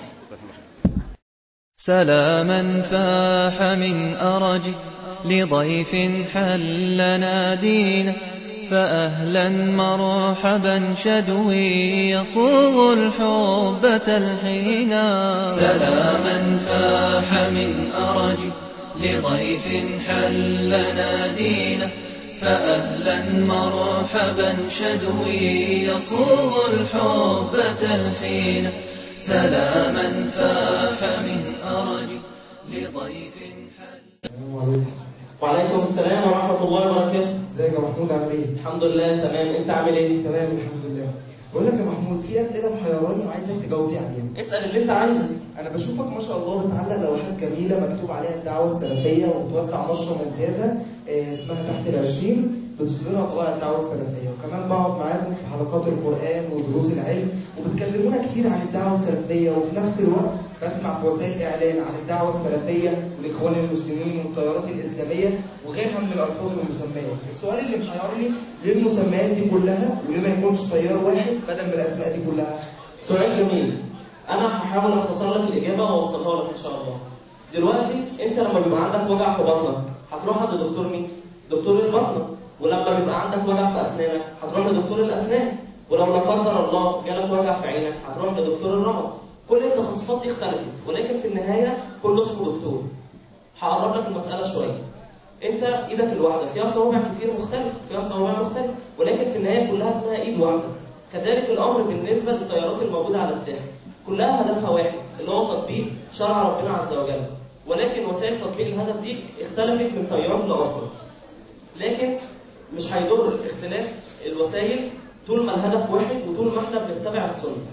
سلاما فاح من أرج لضيف حل نادينا فأهلا مرحبا شدوي يصوغ الحب تلحينا سلاما فاح من أرج لضيف حل نادينا فأهلا مرحبا شدوي يصوغ الحب تلحينا سلاما فاح من أرج لضيف حل وعليكم السلام ورحمة الله وبركاته ازيك يا محمود عامل ايه؟ الحمد لله تمام انت عامل ايه؟ تمام الحمد لله بقول لك يا محمود في اسئله محيراني وعايزك تجاوب لي عليها اسأل اللي انت عايزه انا بشوفك ما شاء الله بتعلق لوحات جميله مكتوب عليها الدعوه السلفيه وبتوزع نشره ممتازه آه، اسمها تحت العشرين بتظهرها طلائع الدعوة السلفية وكمان بقعد معاكم في حلقات القرآن ودروس العلم وبتكلمونا كتير عن الدعوة السلفية وفي نفس الوقت بسمع في وسائل إعلان عن الدعوة السلفية والإخوان المسلمين والتيارات الإسلامية وغيرها من الألفاظ والمسميات السؤال اللي محيرني ليه المسميات دي كلها وليه ما يكونش تيار واحد بدل من الأسماء دي كلها سؤال جميل انا هحاول اختصر لك الاجابه واوصلها لك ان شاء الله دلوقتي انت لما بيبقى عندك وجع في بطنك هتروح عند دكتور مين دكتور البطن ولما بيبقى عندك وجع في اسنانك هتروح لدكتور الاسنان ولو لا قدر الله جالك وجع في عينك هتروح لدكتور الرمد كل التخصصات دي اختلفت ولكن في النهايه كله اسمه دكتور هقرب لك المساله شويه انت ايدك الواحده فيها صوابع كتير مختلفه فيها صوابع مختلفه ولكن في النهايه كلها اسمها ايد واحده كذلك الامر بالنسبه للتيارات الموجوده على الساحل كلها هدفها واحد اللي هو تطبيق شرع ربنا عز وجل ولكن وسائل تطبيق الهدف دي اختلفت من تيار لاخر لكن مش هيضر اختلاف الوسائل طول ما الهدف واحد وطول ما احنا بنتبع السنه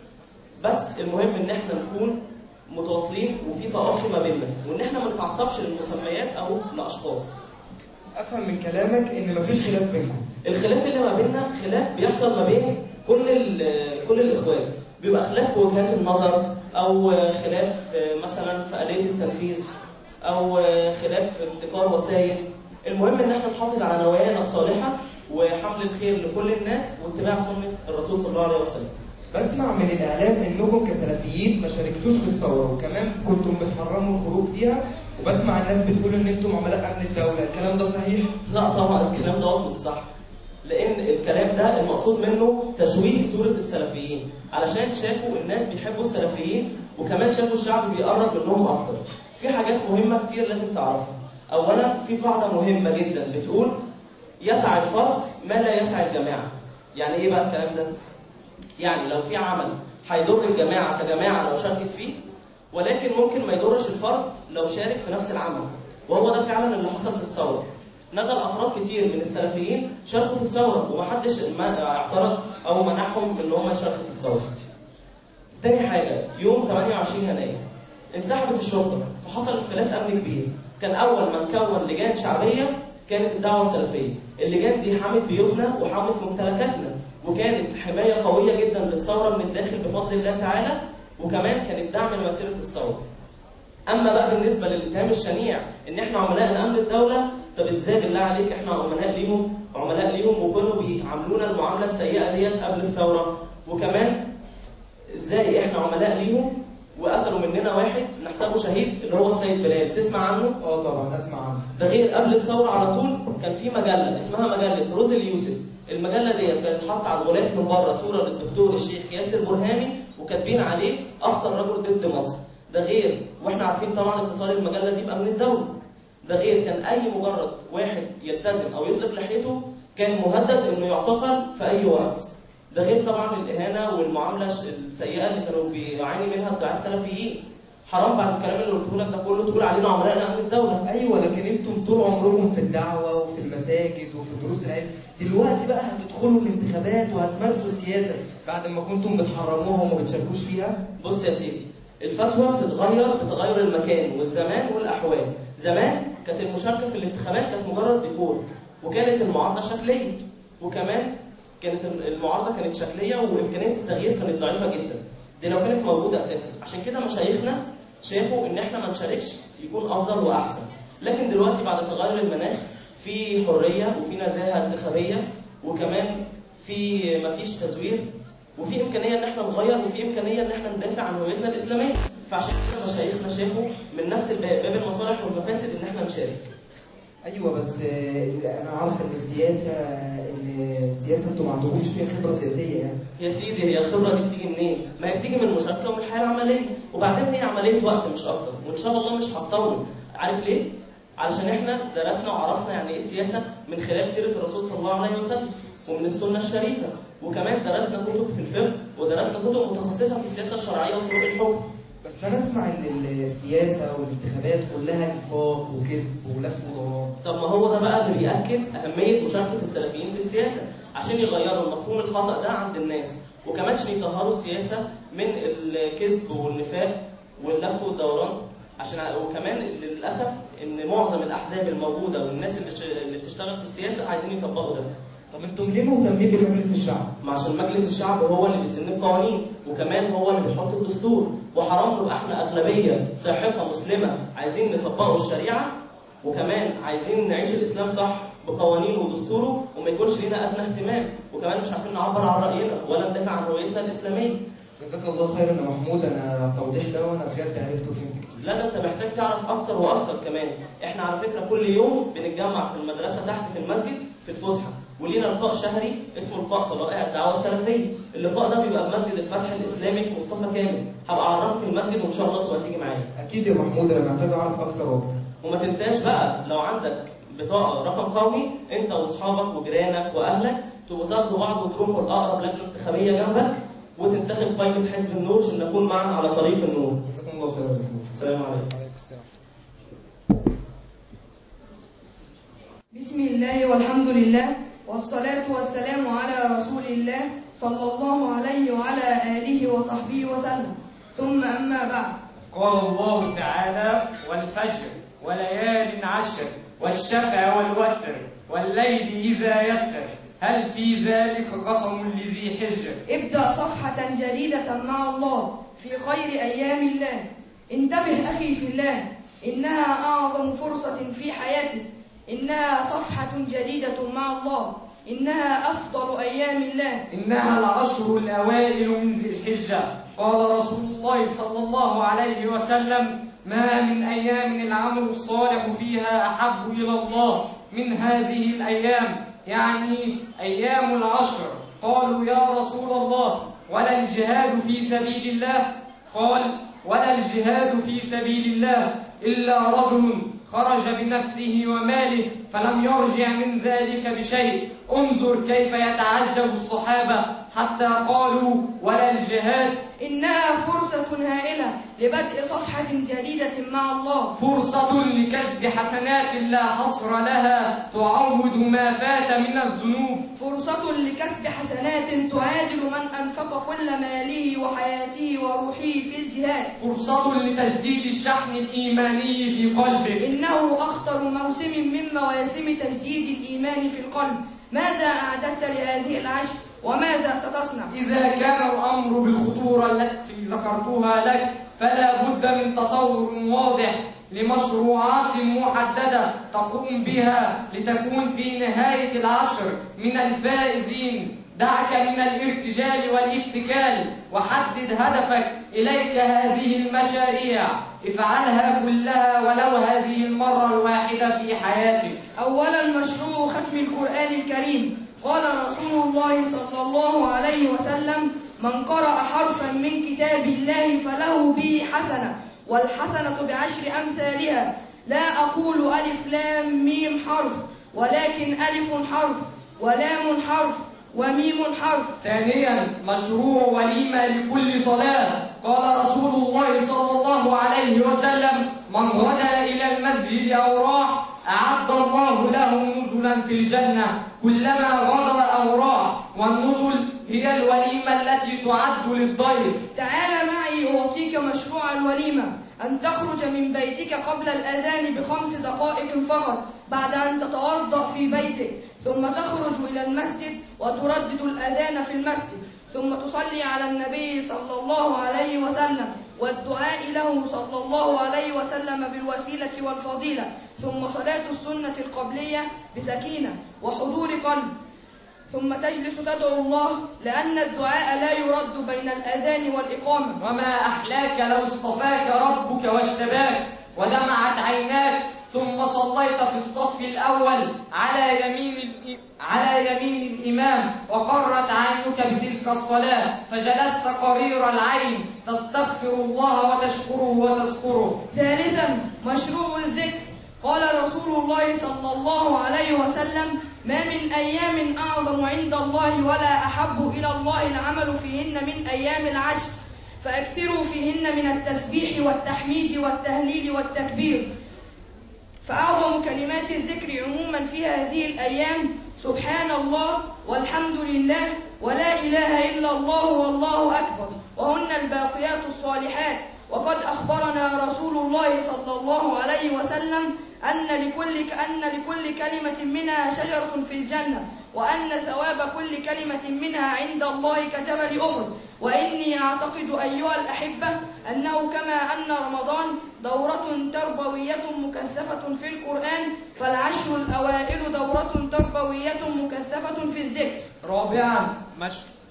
بس المهم ان احنا نكون متواصلين وفي تآخي ما بيننا وان احنا ما نتعصبش للمسميات او لاشخاص أفهم من كلامك إن مفيش خلاف بينكم الخلاف اللي ما بيننا خلاف بيحصل ما بين كل ال- كل الاخوات بيبقى خلاف في وجهات النظر او خلاف مثلا في آلية التنفيذ او خلاف في ابتكار وسائل المهم ان احنا نحافظ على نوايانا الصالحة وحمل الخير لكل الناس واتباع سنة الرسول صلى الله عليه وسلم بسمع من الإعلام إنكم كسلفيين ما شاركتوش في الثورة وكمان كنتم بتحرموا الخروج فيها وبسمع الناس بتقول إن أنتم عملاء أمن الدولة الكلام ده صحيح؟ لا طبعا الكلام ده مش صح لان الكلام ده المقصود منه تشويه صورة السلفيين علشان شافوا الناس بيحبوا السلفيين وكمان شافوا الشعب بيقرب منهم اكتر في حاجات مهمة كتير لازم تعرفها اولا في قاعدة مهمة جدا بتقول يسعى الفرد ما لا يسعى الجماعة يعني ايه بقى الكلام ده يعني لو في عمل هيضر الجماعة كجماعة لو شاركت فيه ولكن ممكن ما يضرش الفرد لو شارك في نفس العمل وهو ده فعلا اللي حصل في الثورة نزل افراد كتير من السلفيين شاركوا في الثوره ومحدش ما- اعترض او منعهم ان هم يشاركوا في الثوره. تاني حاجه يوم 28 يناير انسحبت الشرطه فحصل انفلات امن كبير كان اول من كون لجان شعبيه كانت الدعوه السلفيه اللجان دي حمت بيوتنا وحمت ممتلكاتنا وكانت حمايه قويه جدا للثوره من الداخل بفضل الله تعالى وكمان كانت دعم لمسيره الثوره اما بقى بالنسبه للاتهام الشنيع ان احنا عملاء لامن الدوله طب ازاي بالله عليك احنا عملاء ليهم عملاء ليهم وكانوا بيعاملونا المعامله السيئه ديت قبل الثوره وكمان ازاي احنا عملاء ليهم وقتلوا مننا واحد نحسبه شهيد اللي هو السيد بلال تسمع عنه اه طبعا اسمع عنه ده غير قبل الثوره على طول كان في مجله اسمها مجله روز اليوسف المجله ديت كانت حاطه على الغلاف من بره صوره للدكتور الشيخ ياسر برهاني وكاتبين عليه اخطر رجل ضد مصر ده غير واحنا عارفين طبعا اتصال المجله دي بامن الدوله ده غير كان اي مجرد واحد يلتزم او يطلق لحيته كان مهدد انه يعتقل في اي وقت ده غير طبعا الاهانه والمعامله السيئه اللي كانوا بيعاني منها الدعاة السلفيين حرام بعد الكلام اللي قلته لك ده كله تقول علينا عملاء لامن الدوله ايوه لكن انتم طول عمركم في الدعوه وفي المساجد وفي دروس العلم دلوقتي بقى هتدخلوا الانتخابات وهتمارسوا سياسه بعد ما كنتم بتحرموها وما بتشاركوش فيها بص يا سيدي الفتوى بتتغير بتغير المكان والزمان والاحوال زمان كانت المشاركه في الانتخابات كانت مجرد ديكور وكانت المعارضه شكليه وكمان كانت المعارضه كانت شكليه وامكانيه التغيير كانت ضعيفه جدا دي لو كانت موجوده اساسا عشان كده مشايخنا شافوا ان احنا ما نشاركش يكون افضل واحسن لكن دلوقتي بعد تغير المناخ في حريه وفي نزاهه انتخابيه وكمان في مفيش تزوير وفي امكانيه ان احنا نغير وفي امكانيه ان احنا ندافع عن هويتنا الاسلاميه فعشان كده مشايخنا شافوا من نفس الباب باب المصالح والمفاسد ان احنا نشارك ايوه بس آه، انا عارف ان السياسه ان السياسه انتم ما عندكمش فيها خبره سياسيه يعني يا سيدي هي الخبره دي بتيجي منين؟ ما هي بتيجي من المشاركه ومن الحياه العمليه وبعدين هي عمليه وقت مش اكتر وان شاء الله مش هتطول عارف ليه؟ علشان احنا درسنا وعرفنا يعني ايه السياسه من خلال سيره الرسول صلى الله عليه وسلم ومن السنه الشريفه وكمان درسنا كتب في الفقه ودرسنا كتب متخصصه في السياسه الشرعيه وطرق الحكم بس انا اسمع ان السياسه والانتخابات كلها نفاق وكذب ولف ودوران طب ما هو ده بقى اللي بيأكد أهمية مشاركة السلفيين في السياسة عشان يغيروا المفهوم الخطأ ده عند الناس وكمان عشان يطهروا السياسة من الكذب والنفاق واللف والدوران عشان وكمان للأسف ان معظم الاحزاب الموجوده والناس اللي, ش... اللي بتشتغل في السياسه عايزين يطبقوا ده طب انتم ليه مهتمين بمجلس الشعب؟ ما عشان مجلس الشعب هو اللي بيسن القوانين وكمان هو اللي بيحط الدستور وحرام نبقى احنا اغلبيه ساحقه مسلمه عايزين نطبقوا الشريعه وكمان عايزين نعيش الاسلام صح بقوانينه ودستوره وما يكونش لينا ادنى اهتمام وكمان مش عارفين نعبر عن راينا ولا ندافع عن هويتنا الاسلاميه جزاك الله خيرا يا محمود انا التوضيح ده وانا بجد عرفت وفهمت كتير لا ده انت محتاج تعرف اكتر واكتر كمان احنا على فكره كل يوم بنتجمع في المدرسه تحت في المسجد في الفسحه ولينا لقاء شهري اسمه لقاء طلائع الدعوه السلفيه اللقاء ده بيبقى في مسجد الفتح الاسلامي في مصطفى كامل هبقى اعرفك المسجد وان شاء الله تبقى تيجي معايا اكيد يا محمود انا محتاج اعرف اكتر واكتر وما تنساش بقى لو عندك بطاقه رقم قومي انت واصحابك وجيرانك واهلك تبقوا تاخدوا بعض وتروحوا لاقرب لجنه انتخابيه جنبك وتنتخب قائمه حزب النور عشان نكون معا على طريق النور جزاكم الله خيرا يا محمود السلام عليكم عليكم السلام بسم الله والحمد لله والصلاة والسلام على رسول الله صلى الله عليه وعلى آله وصحبه وسلم ثم أما بعد قال الله تعالى والفجر وليال عشر والشفع والوتر والليل إذا يسر هل في ذلك قسم لذي حجر ابدأ صفحة جديدة مع الله في خير أيام الله انتبه أخي في الله إنها أعظم فرصة في حياتك إنها صفحة جديدة مع الله إنها أفضل أيام الله إنها العشر الأوائل من ذي الحجة قال رسول الله صلى الله عليه وسلم ما من أيام العمل الصالح فيها أحب إلى الله من هذه الأيام يعني أيام العشر قالوا يا رسول الله ولا الجهاد في سبيل الله قال ولا الجهاد في سبيل الله إلا رجل خرج بنفسه وماله فلم يرجع من ذلك بشيء انظر كيف يتعجب الصحابة حتى قالوا ولا الجهاد إنها فرصة هائلة لبدء صفحة جديدة مع الله فرصة لكسب حسنات لا حصر لها تعوض ما فات من الذنوب فرصة لكسب حسنات تعادل من أنفق كل ماله وحياته وروحه في الجهاد فرصة لتجديد الشحن الإيماني في قلبك إنه أخطر موسم من مواسم تجديد الإيمان في القلب ماذا أعددت لهذه العشر وماذا ستصنع إذا كان الأمر بالخطورة التي ذكرتها لك فلا بد من تصور واضح لمشروعات محددة تقوم بها لتكون في نهاية العشر من الفائزين دعك من الارتجال والاتكال وحدد هدفك إليك هذه المشاريع افعلها كلها ولو هذه المرة الواحدة في حياتك أولا مشروع ختم القرآن الكريم قال رسول الله صلى الله عليه وسلم من قرأ حرفا من كتاب الله فله به حسنة والحسنة بعشر أمثالها لا أقول ألف لام ميم حرف ولكن ألف حرف ولام حرف وميم حرف ثانيا مشروع وليمة لكل صلاة قال رسول الله صلى الله عليه وسلم من غدا إلى المسجد أو راح أعد الله له نزلا في الجنة كلما غدا أو راح والنزل هي الوليمة التي تعد للضيف تعال معي أعطيك مشروع الوليمة أن تخرج من بيتك قبل الأذان بخمس دقائق فقط بعد أن تتوضأ في بيتك ثم تخرج إلى المسجد وتردد الأذان في المسجد ثم تصلي على النبي صلى الله عليه وسلم والدعاء له صلى الله عليه وسلم بالوسيلة والفضيلة ثم صلاة السنة القبلية بسكينة وحضور قلب ثم تجلس تدعو الله لأن الدعاء لا يرد بين الأذان والإقامة وما أحلاك لو اصطفاك ربك واجتباك ودمعت عيناك ثم صليت في الصف الأول على يمين على يمين الإمام وقرت عينك بتلك الصلاة فجلست قرير العين تستغفر الله وتشكره وتذكره ثالثا مشروع الذكر قال رسول الله صلى الله عليه وسلم ما من أيام أعظم عند الله ولا أحب إلى الله العمل فيهن من أيام العشر فأكثروا فيهن من التسبيح والتحميد والتهليل والتكبير فأعظم كلمات الذكر عموما في هذه الأيام سبحان الله والحمد لله ولا إله إلا الله والله أكبر وهن الباقيات الصالحات وقد أخبرنا رسول الله صلى الله عليه وسلم أن لكل أن لكل كلمة منها شجرة في الجنة وأن ثواب كل كلمة منها عند الله كجبل أحد وإني أعتقد أيها الأحبة أنه كما أن رمضان دورة تربوية مكثفة في القرآن فالعشر الأوائل دورة تربوية مكثفة في الذكر رابعا مش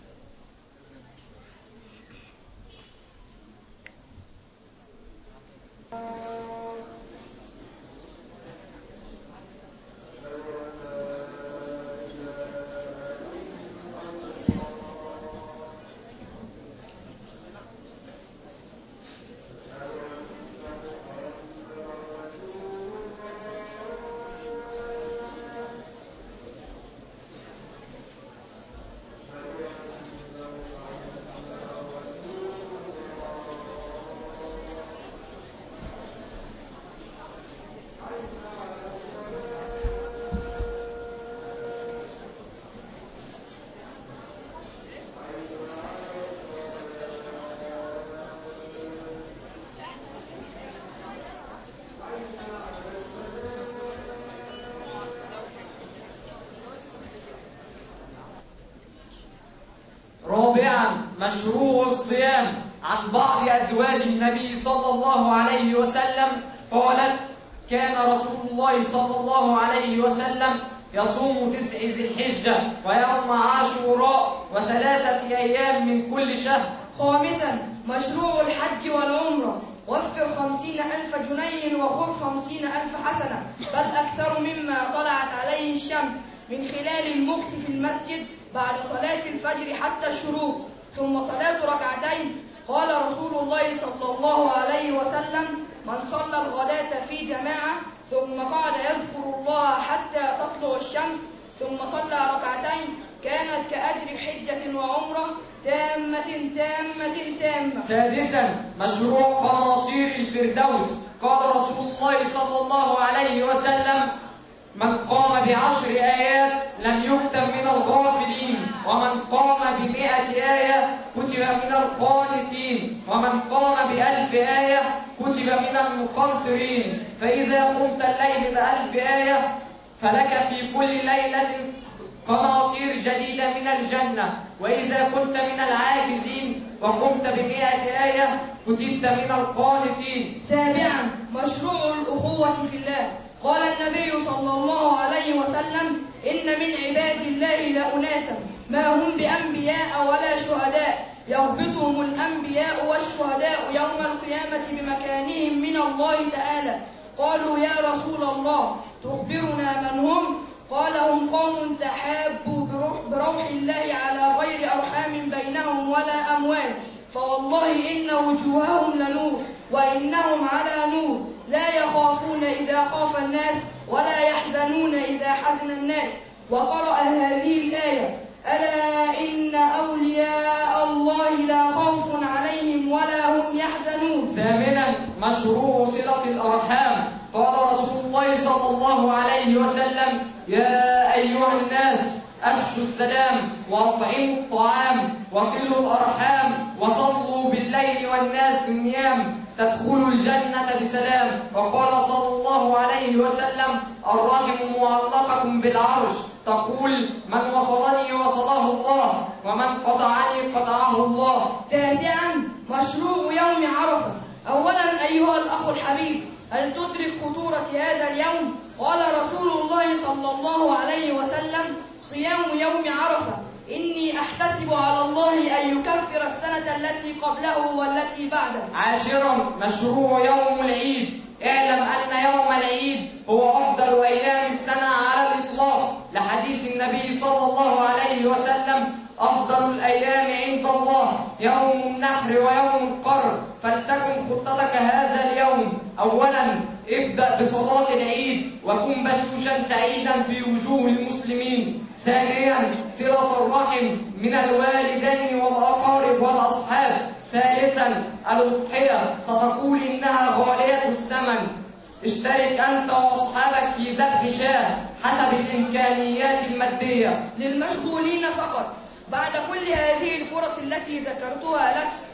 رابعا مشروع الصيام عن بعض أزواج النبي صلى الله عليه وسلم قالت كان رسول الله صلى الله عليه وسلم يصوم تسع ذي الحجة ويوم عاشوراء وثلاثة أيام من كل شهر خامسا مشروع الحج والعمرة وفر خمسين ألف جنيه وخذ خمسين ألف حسنة بل أكثر مما طلعت عليه الشمس من خلال المكث في المسجد بعد صلاة الفجر حتى الشروق ثم صلاة ركعتين قال رسول الله صلى الله عليه وسلم من صلى الغداة في جماعة ثم قعد يذكر الله حتى تطلع الشمس ثم صلى ركعتين كانت كأجر حجة وعمرة تامة تامة تامة سادسا مشروع قناطير الفردوس قال رسول الله صلى الله عليه وسلم من قام بعشر آيات لم يكتب من الغافلين ومن قام بمئة آية كتب من القانتين ومن قام بألف آية كتب من المقنطرين فإذا قمت الليل بألف آية فلك في كل ليلة قناطير جديدة من الجنة وإذا كنت من العاجزين وقمت بمئة آية كتبت من القانتين سابعا مشروع الأخوة في الله قال النبي صلى الله عليه وسلم إن من عباد الله لأناسا ما هم بأنبياء ولا شهداء يربطهم الأنبياء والشهداء يوم القيامة بمكانهم من الله تعالى قالوا يا رسول الله تخبرنا من هم قال هم قوم تحابوا بروح, بروح الله على غير أرحام بينهم ولا أموال فوالله إن وجوههم لنور وإنهم على نور لا يخافون إذا خاف الناس ولا يحزنون إذا حزن الناس وقرأ هذه الآية ألا إن أولياء الله لا خوف عليهم ولا هم يحزنون ثامنا مشروع صلة الأرحام قال رسول الله صلى الله عليه وسلم يا أيها الناس أفشوا السلام وأطعموا الطعام وصلوا الأرحام وصلوا بالليل والناس نيام تدخلوا الجنة بسلام وقال صلى الله عليه وسلم الرحم معلقة بالعرش تقول من وصلني وصله الله ومن قطعني قطعه الله تاسعا مشروع يوم عرفة أولا أيها الأخ الحبيب هل تدرك خطورة هذا اليوم قال رسول الله صلى الله عليه وسلم صيام يوم عرفة إني أحتسب على الله أن يكفر السنة التي قبله والتي بعده عاشرا مشروع يوم العيد اعلم أن يوم العيد هو أفضل أيام السنة على الإطلاق لحديث النبي صلى الله عليه وسلم أفضل الأيام عند الله يوم النحر ويوم القر فلتكن خطتك هذا اليوم أولا ابدأ بصلاة العيد وكن بشوشا سعيدا في وجوه المسلمين ثانيا صلة الرحم من الوالدين والأقارب والأصحاب ثالثا الأضحية ستقول إنها غالية الثمن اشترك أنت وأصحابك في ذبح شاة حسب الإمكانيات المادية للمشغولين فقط بعد كل هذه الفرص التي ذكرتها لك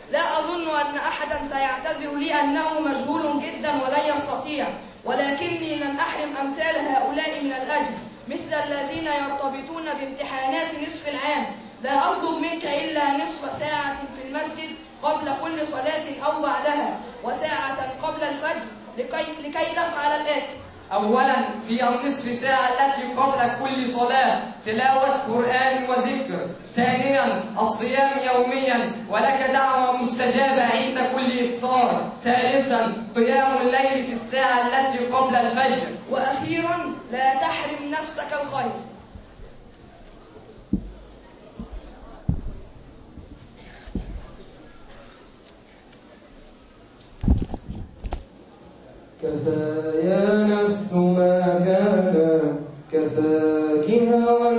لا أظن أن أحدا سيعتذر لي أنه مشغول جدا ولن يستطيع ولكني لن أحرم أمثال هؤلاء من الأجر مثل الذين يرتبطون بامتحانات نصف العام لا أطلب منك إلا نصف ساعة في المسجد قبل كل صلاة أو بعدها وساعة قبل الفجر لكي, لكي تفعل الآتي أولا في النصف ساعة التي قبل كل صلاة تلاوة قرآن وذكر ثانيا الصيام يوميا ولك دعوة مستجابة عند كل إفطار ثالثا قيام الليل في الساعة التي قبل الفجر وأخيرا لا تحرم نفسك الخير كفى يا نفس ما كان كفاك هوى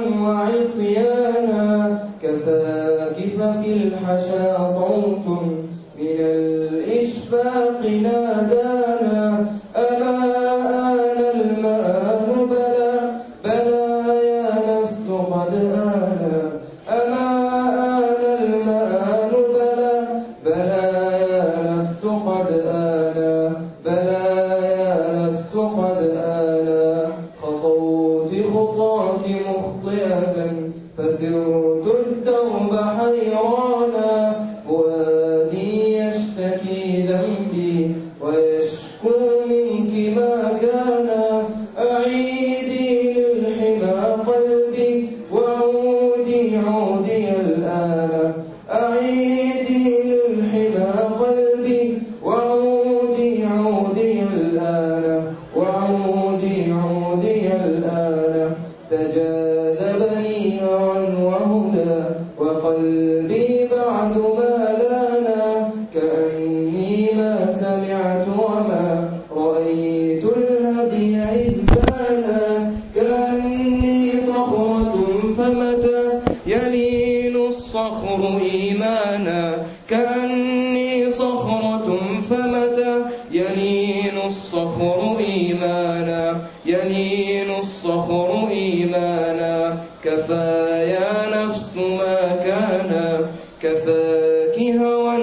وعصيانا كفاك ففي الحشا صوت من الإشفاق نادانا ألا آن المآن بلى بلى يا نفس قد آنا أما آن المآن بلى بلى يا نفس قد آنا بلى يا نفس قد آنا خطوت خطاك مخطئة فسرت الدرب حيرانا فؤادي يشتكي ذنبي ويشكو منك ما كان أعيدي للحمى قلبي وعودي عودي الآن أعيدي للحمى قلبي وعودي عودي الآن وعودي عودي الآن تجاذبني هوى وهدى وقلبي بعد ما لانا كأني ما سمعت وما رأيت الهدي إذ بانا كأني صخرة فمتى يلين الصخر إيمانا كأني صخرة فمتى يلين الصخر إيمانا يلين الصخر إيمانا كفى يا نفس ما كان كفاك هوى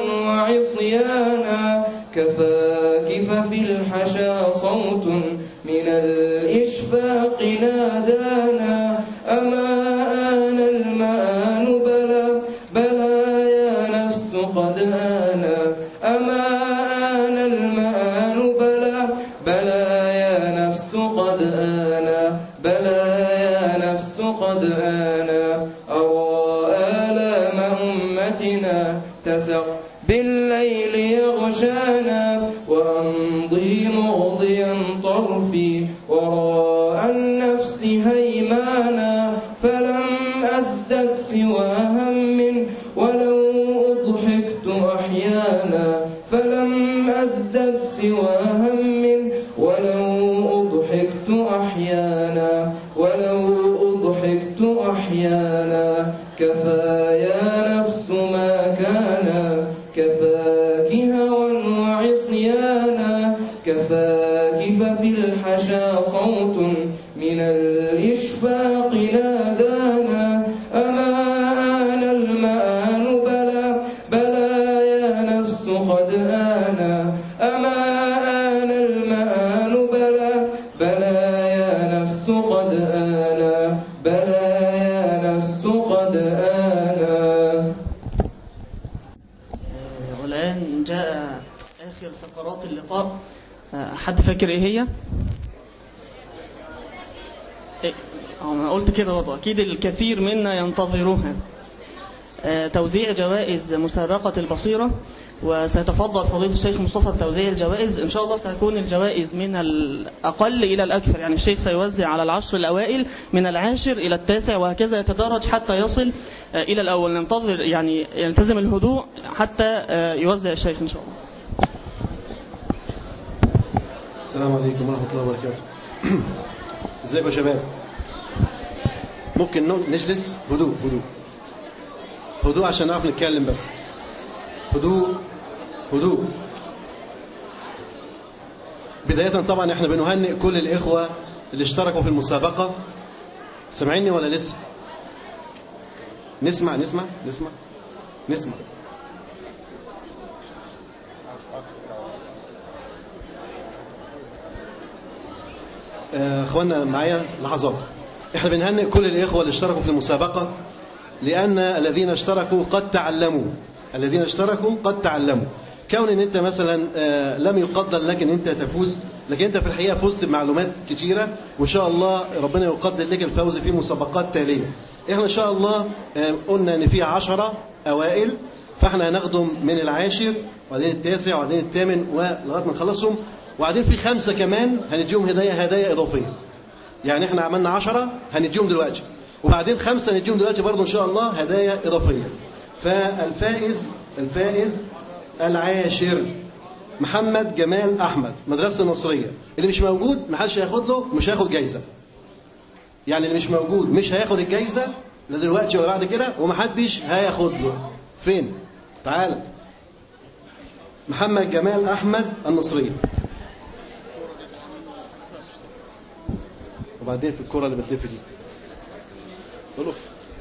وعصيانا كفاك ففي الحشا صوت من الإشفاق نادانا أما آن المآن بلى بلى يا نفس قد آنا أما آن المآن بلى بلى يا نفس قد آنا بلى يا نفس قد آنا أرى آلام أمتنا تسق بالليل يغشانا وأمضي مغضيا طرفي وراء النفس هيمانا فلم أزدد سوى هم ولو أضحكت أحيانا فلم أزدد سوى هم ولو أضحكت أحيانا ولو أضحكت أحيانا كفى يا نفس ما كان كفاك هوى وعصيانا كفاك ففي الحشا صوت من الإشفاق نادانا أما آن المآن بلى بلى يا نفس قد آنا أما آن المآن بلى بلى يا نفس قد آنا بلى يا نفس قد آنا والآن جاء آخر فقرات اللقاء آه، حد فاكر إيه هي؟ إيه؟ أه أنا قلت كده برضه أكيد الكثير منا ينتظرها آه، توزيع جوائز مسابقة البصيرة وسيتفضل فضيلة الشيخ مصطفى بتوزيع الجوائز إن شاء الله ستكون الجوائز من الأقل إلى الأكثر يعني الشيخ سيوزع على العشر الأوائل من العاشر إلى التاسع وهكذا يتدرج حتى يصل آه، إلى الأول ننتظر يعني يلتزم الهدوء حتى آه، يوزع الشيخ إن شاء الله السلام عليكم ورحمة الله وبركاته ازيكم يا شباب ممكن نو- نجلس هدوء هدوء هدوء عشان نعرف نتكلم بس هدوء هدوء بداية طبعا احنا بنهنئ كل الإخوة اللي اشتركوا في المسابقة سامعيني ولا لسه نسمع نسمع نسمع نسمع آه، اخوانا معايا لحظات احنا بنهنئ كل الاخوه اللي اشتركوا في المسابقه لان الذين اشتركوا قد تعلموا الذين اشتركوا قد تعلموا كون ان انت مثلا آه، لم يقدر لك ان انت تفوز لكن انت في الحقيقه فزت بمعلومات كتيره وان شاء الله ربنا يقدر لك الفوز في مسابقات تاليه احنا ان شاء الله آه، قلنا ان في عشرة اوائل فاحنا هناخدهم من العاشر وبعدين التاسع وبعدين الثامن ولغايه ما نخلصهم وبعدين في خمسه كمان هنديهم هدايا هدايا اضافيه يعني احنا عملنا عشرة هنديهم دلوقتي وبعدين خمسة نديهم دلوقتي برضه إن شاء الله هدايا إضافية فالفائز الفائز العاشر محمد جمال أحمد مدرسة النصرية اللي مش موجود محدش هياخد له مش هياخد جايزة يعني اللي مش موجود مش هياخد الجايزة لا دلوقتي ولا بعد كده ومحدش هياخد له فين تعال محمد جمال أحمد النصرية وبعدين في الكرة اللي بتلف دي الف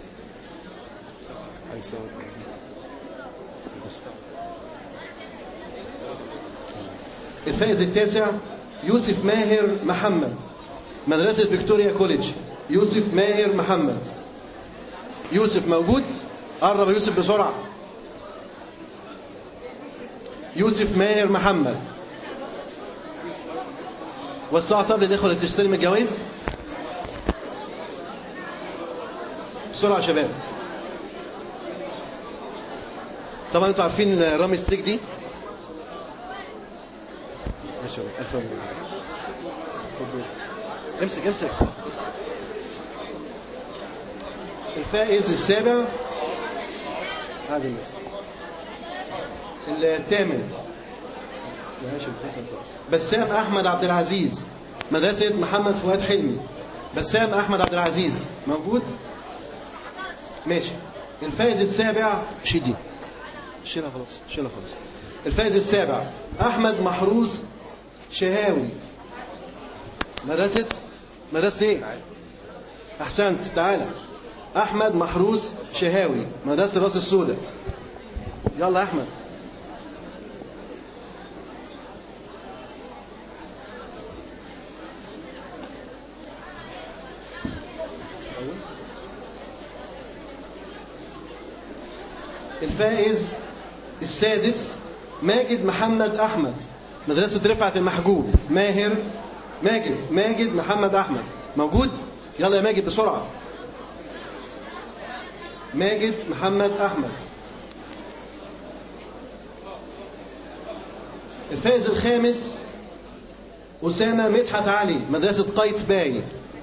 الفائز التاسع يوسف ماهر محمد مدرسة فيكتوريا كوليدج يوسف ماهر محمد يوسف موجود قرب يا يوسف بسرعة يوسف ماهر محمد وسعوا طب للإخوة اللي تشتري من الجوائز بسرعة يا شباب طبعا انتوا عارفين رامي ستيك دي ماشي يا ألف مبروك. اتفضل. امسك امسك الفائز السابع هذا الناس الثامن بسام احمد عبد العزيز مدرسه محمد فؤاد حلمي بسام احمد عبد العزيز موجود ماشي الفائز السابع شيل دي شيلها خلاص شيلها خلاص الفائز السابع احمد محروس شهاوي مدرسه مدرسه ايه احسنت تعالى احمد محروس شهاوي مدرسه راس السوداء يلا يا احمد الفائز السادس ماجد محمد أحمد مدرسة رفعت المحجوب ماهر ماجد ماجد محمد أحمد موجود يلا يا ماجد بسرعة ماجد محمد أحمد الفائز الخامس أسامة مدحت علي مدرسة قايت باي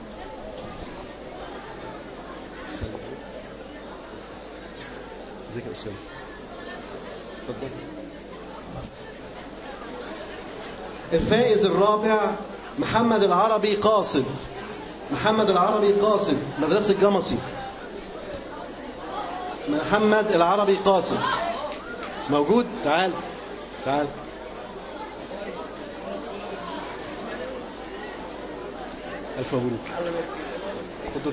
ازيك يا أسامة اتفضل الفائز الرابع محمد العربي قاصد محمد العربي قاصد مدرسة جمصي محمد العربي قاصد موجود تعال تعال ألف مبروك خد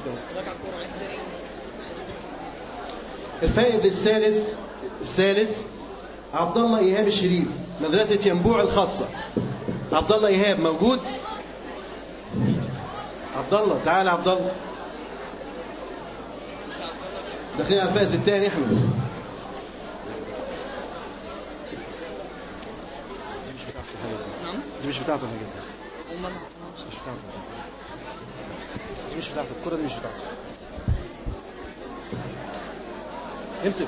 الفائز الثالث الثالث عبد الله ايهاب الشريف مدرسه ينبوع الخاصه عبد الله ايهاب موجود عبد الله تعال يا عبد الله داخلين على الفائز الثاني احنا دي مش بتاعته دي مش بتاعته الحاجات دي مش بتاعته دي مش بتاعته الكرة دي مش بتاعته امسك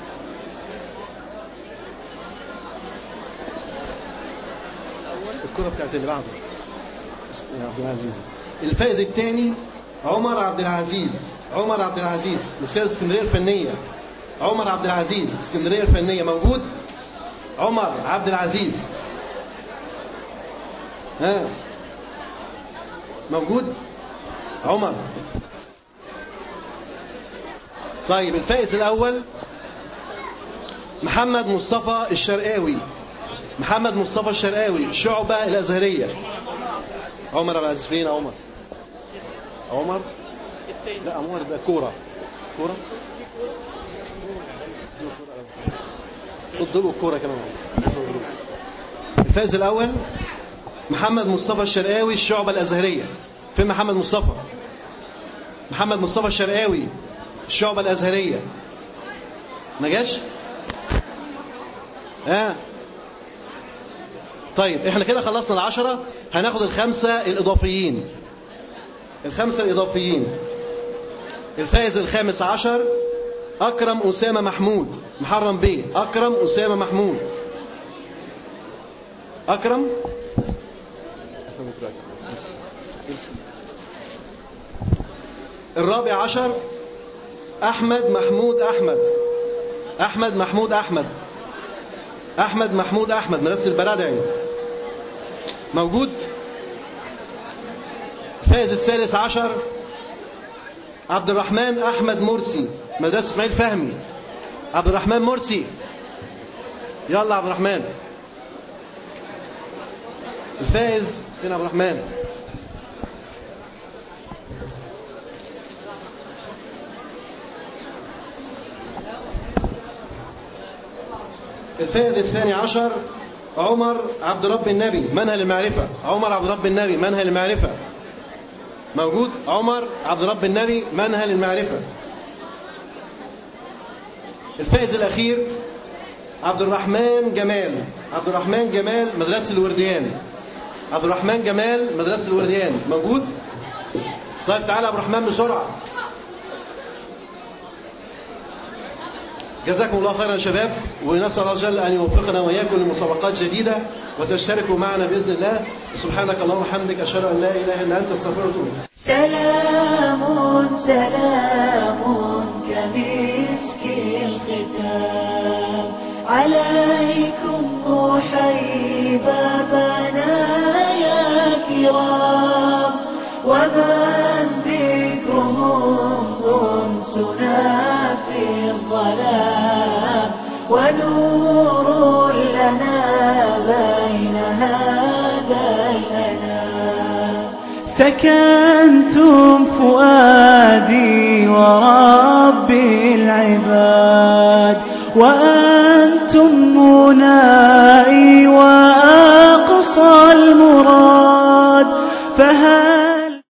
الكرة بتاعت اللي بعده يا عبد العزيز الفائز الثاني عمر عبد العزيز عمر عبد العزيز مسكين اسكندريه الفنيه عمر عبد العزيز اسكندريه الفنيه موجود عمر عبد العزيز ها موجود عمر طيب الفائز الاول محمد مصطفى الشرقاوي محمد مصطفى الشرقاوي شعبة الأزهرية عمر عبد العزيز فين يا عمر عمر لا عمر ده كورة كورة خد دول والكورة كمان الفائز الأول محمد مصطفى الشرقاوي الشعبة الأزهرية فين محمد مصطفى محمد مصطفى الشرقاوي الشعبة الأزهرية ما جاش ها آه. طيب احنا كده خلصنا العشرة هناخد الخمسة الإضافيين الخمسة الإضافيين الفائز الخامس عشر أكرم أسامة محمود محرم بيه أكرم أسامة محمود أكرم الرابع عشر أحمد محمود أحمد أحمد محمود أحمد أحمد محمود أحمد مدرسة البرادعي موجود فائز الثالث عشر عبد الرحمن أحمد مرسي مدرسة إسماعيل فهمي عبد الرحمن مرسي يلا عبد الرحمن الفائز فين عبد الرحمن الفائز الثاني عشر عمر عبد رب النبي منهل المعرفة عمر عبد رب النبي منهل المعرفة موجود عمر عبد رب النبي منهل المعرفة الفائز الأخير عبد الرحمن جمال عبد الرحمن جمال مدرسة الورديان عبد الرحمن جمال مدرسة الورديان موجود طيب تعالى عبد الرحمن بسرعة جزاكم الله خيرا يا شباب ونسأل الله جل أن يوفقنا وإياكم لمسابقات جديدة وتشتركوا معنا بإذن الله سبحانك اللهم وبحمدك أشهد أن لا إله إلا أنت أستغفرك وأتوب إليك سلام سلام كمسك الختام عليكم أحيي بابنا يا كرام ومن ذكرهم أنسنا في الظلام ونور لنا بين هذا الأنام سكنتم فؤادي وربي العباد وأنتم منائي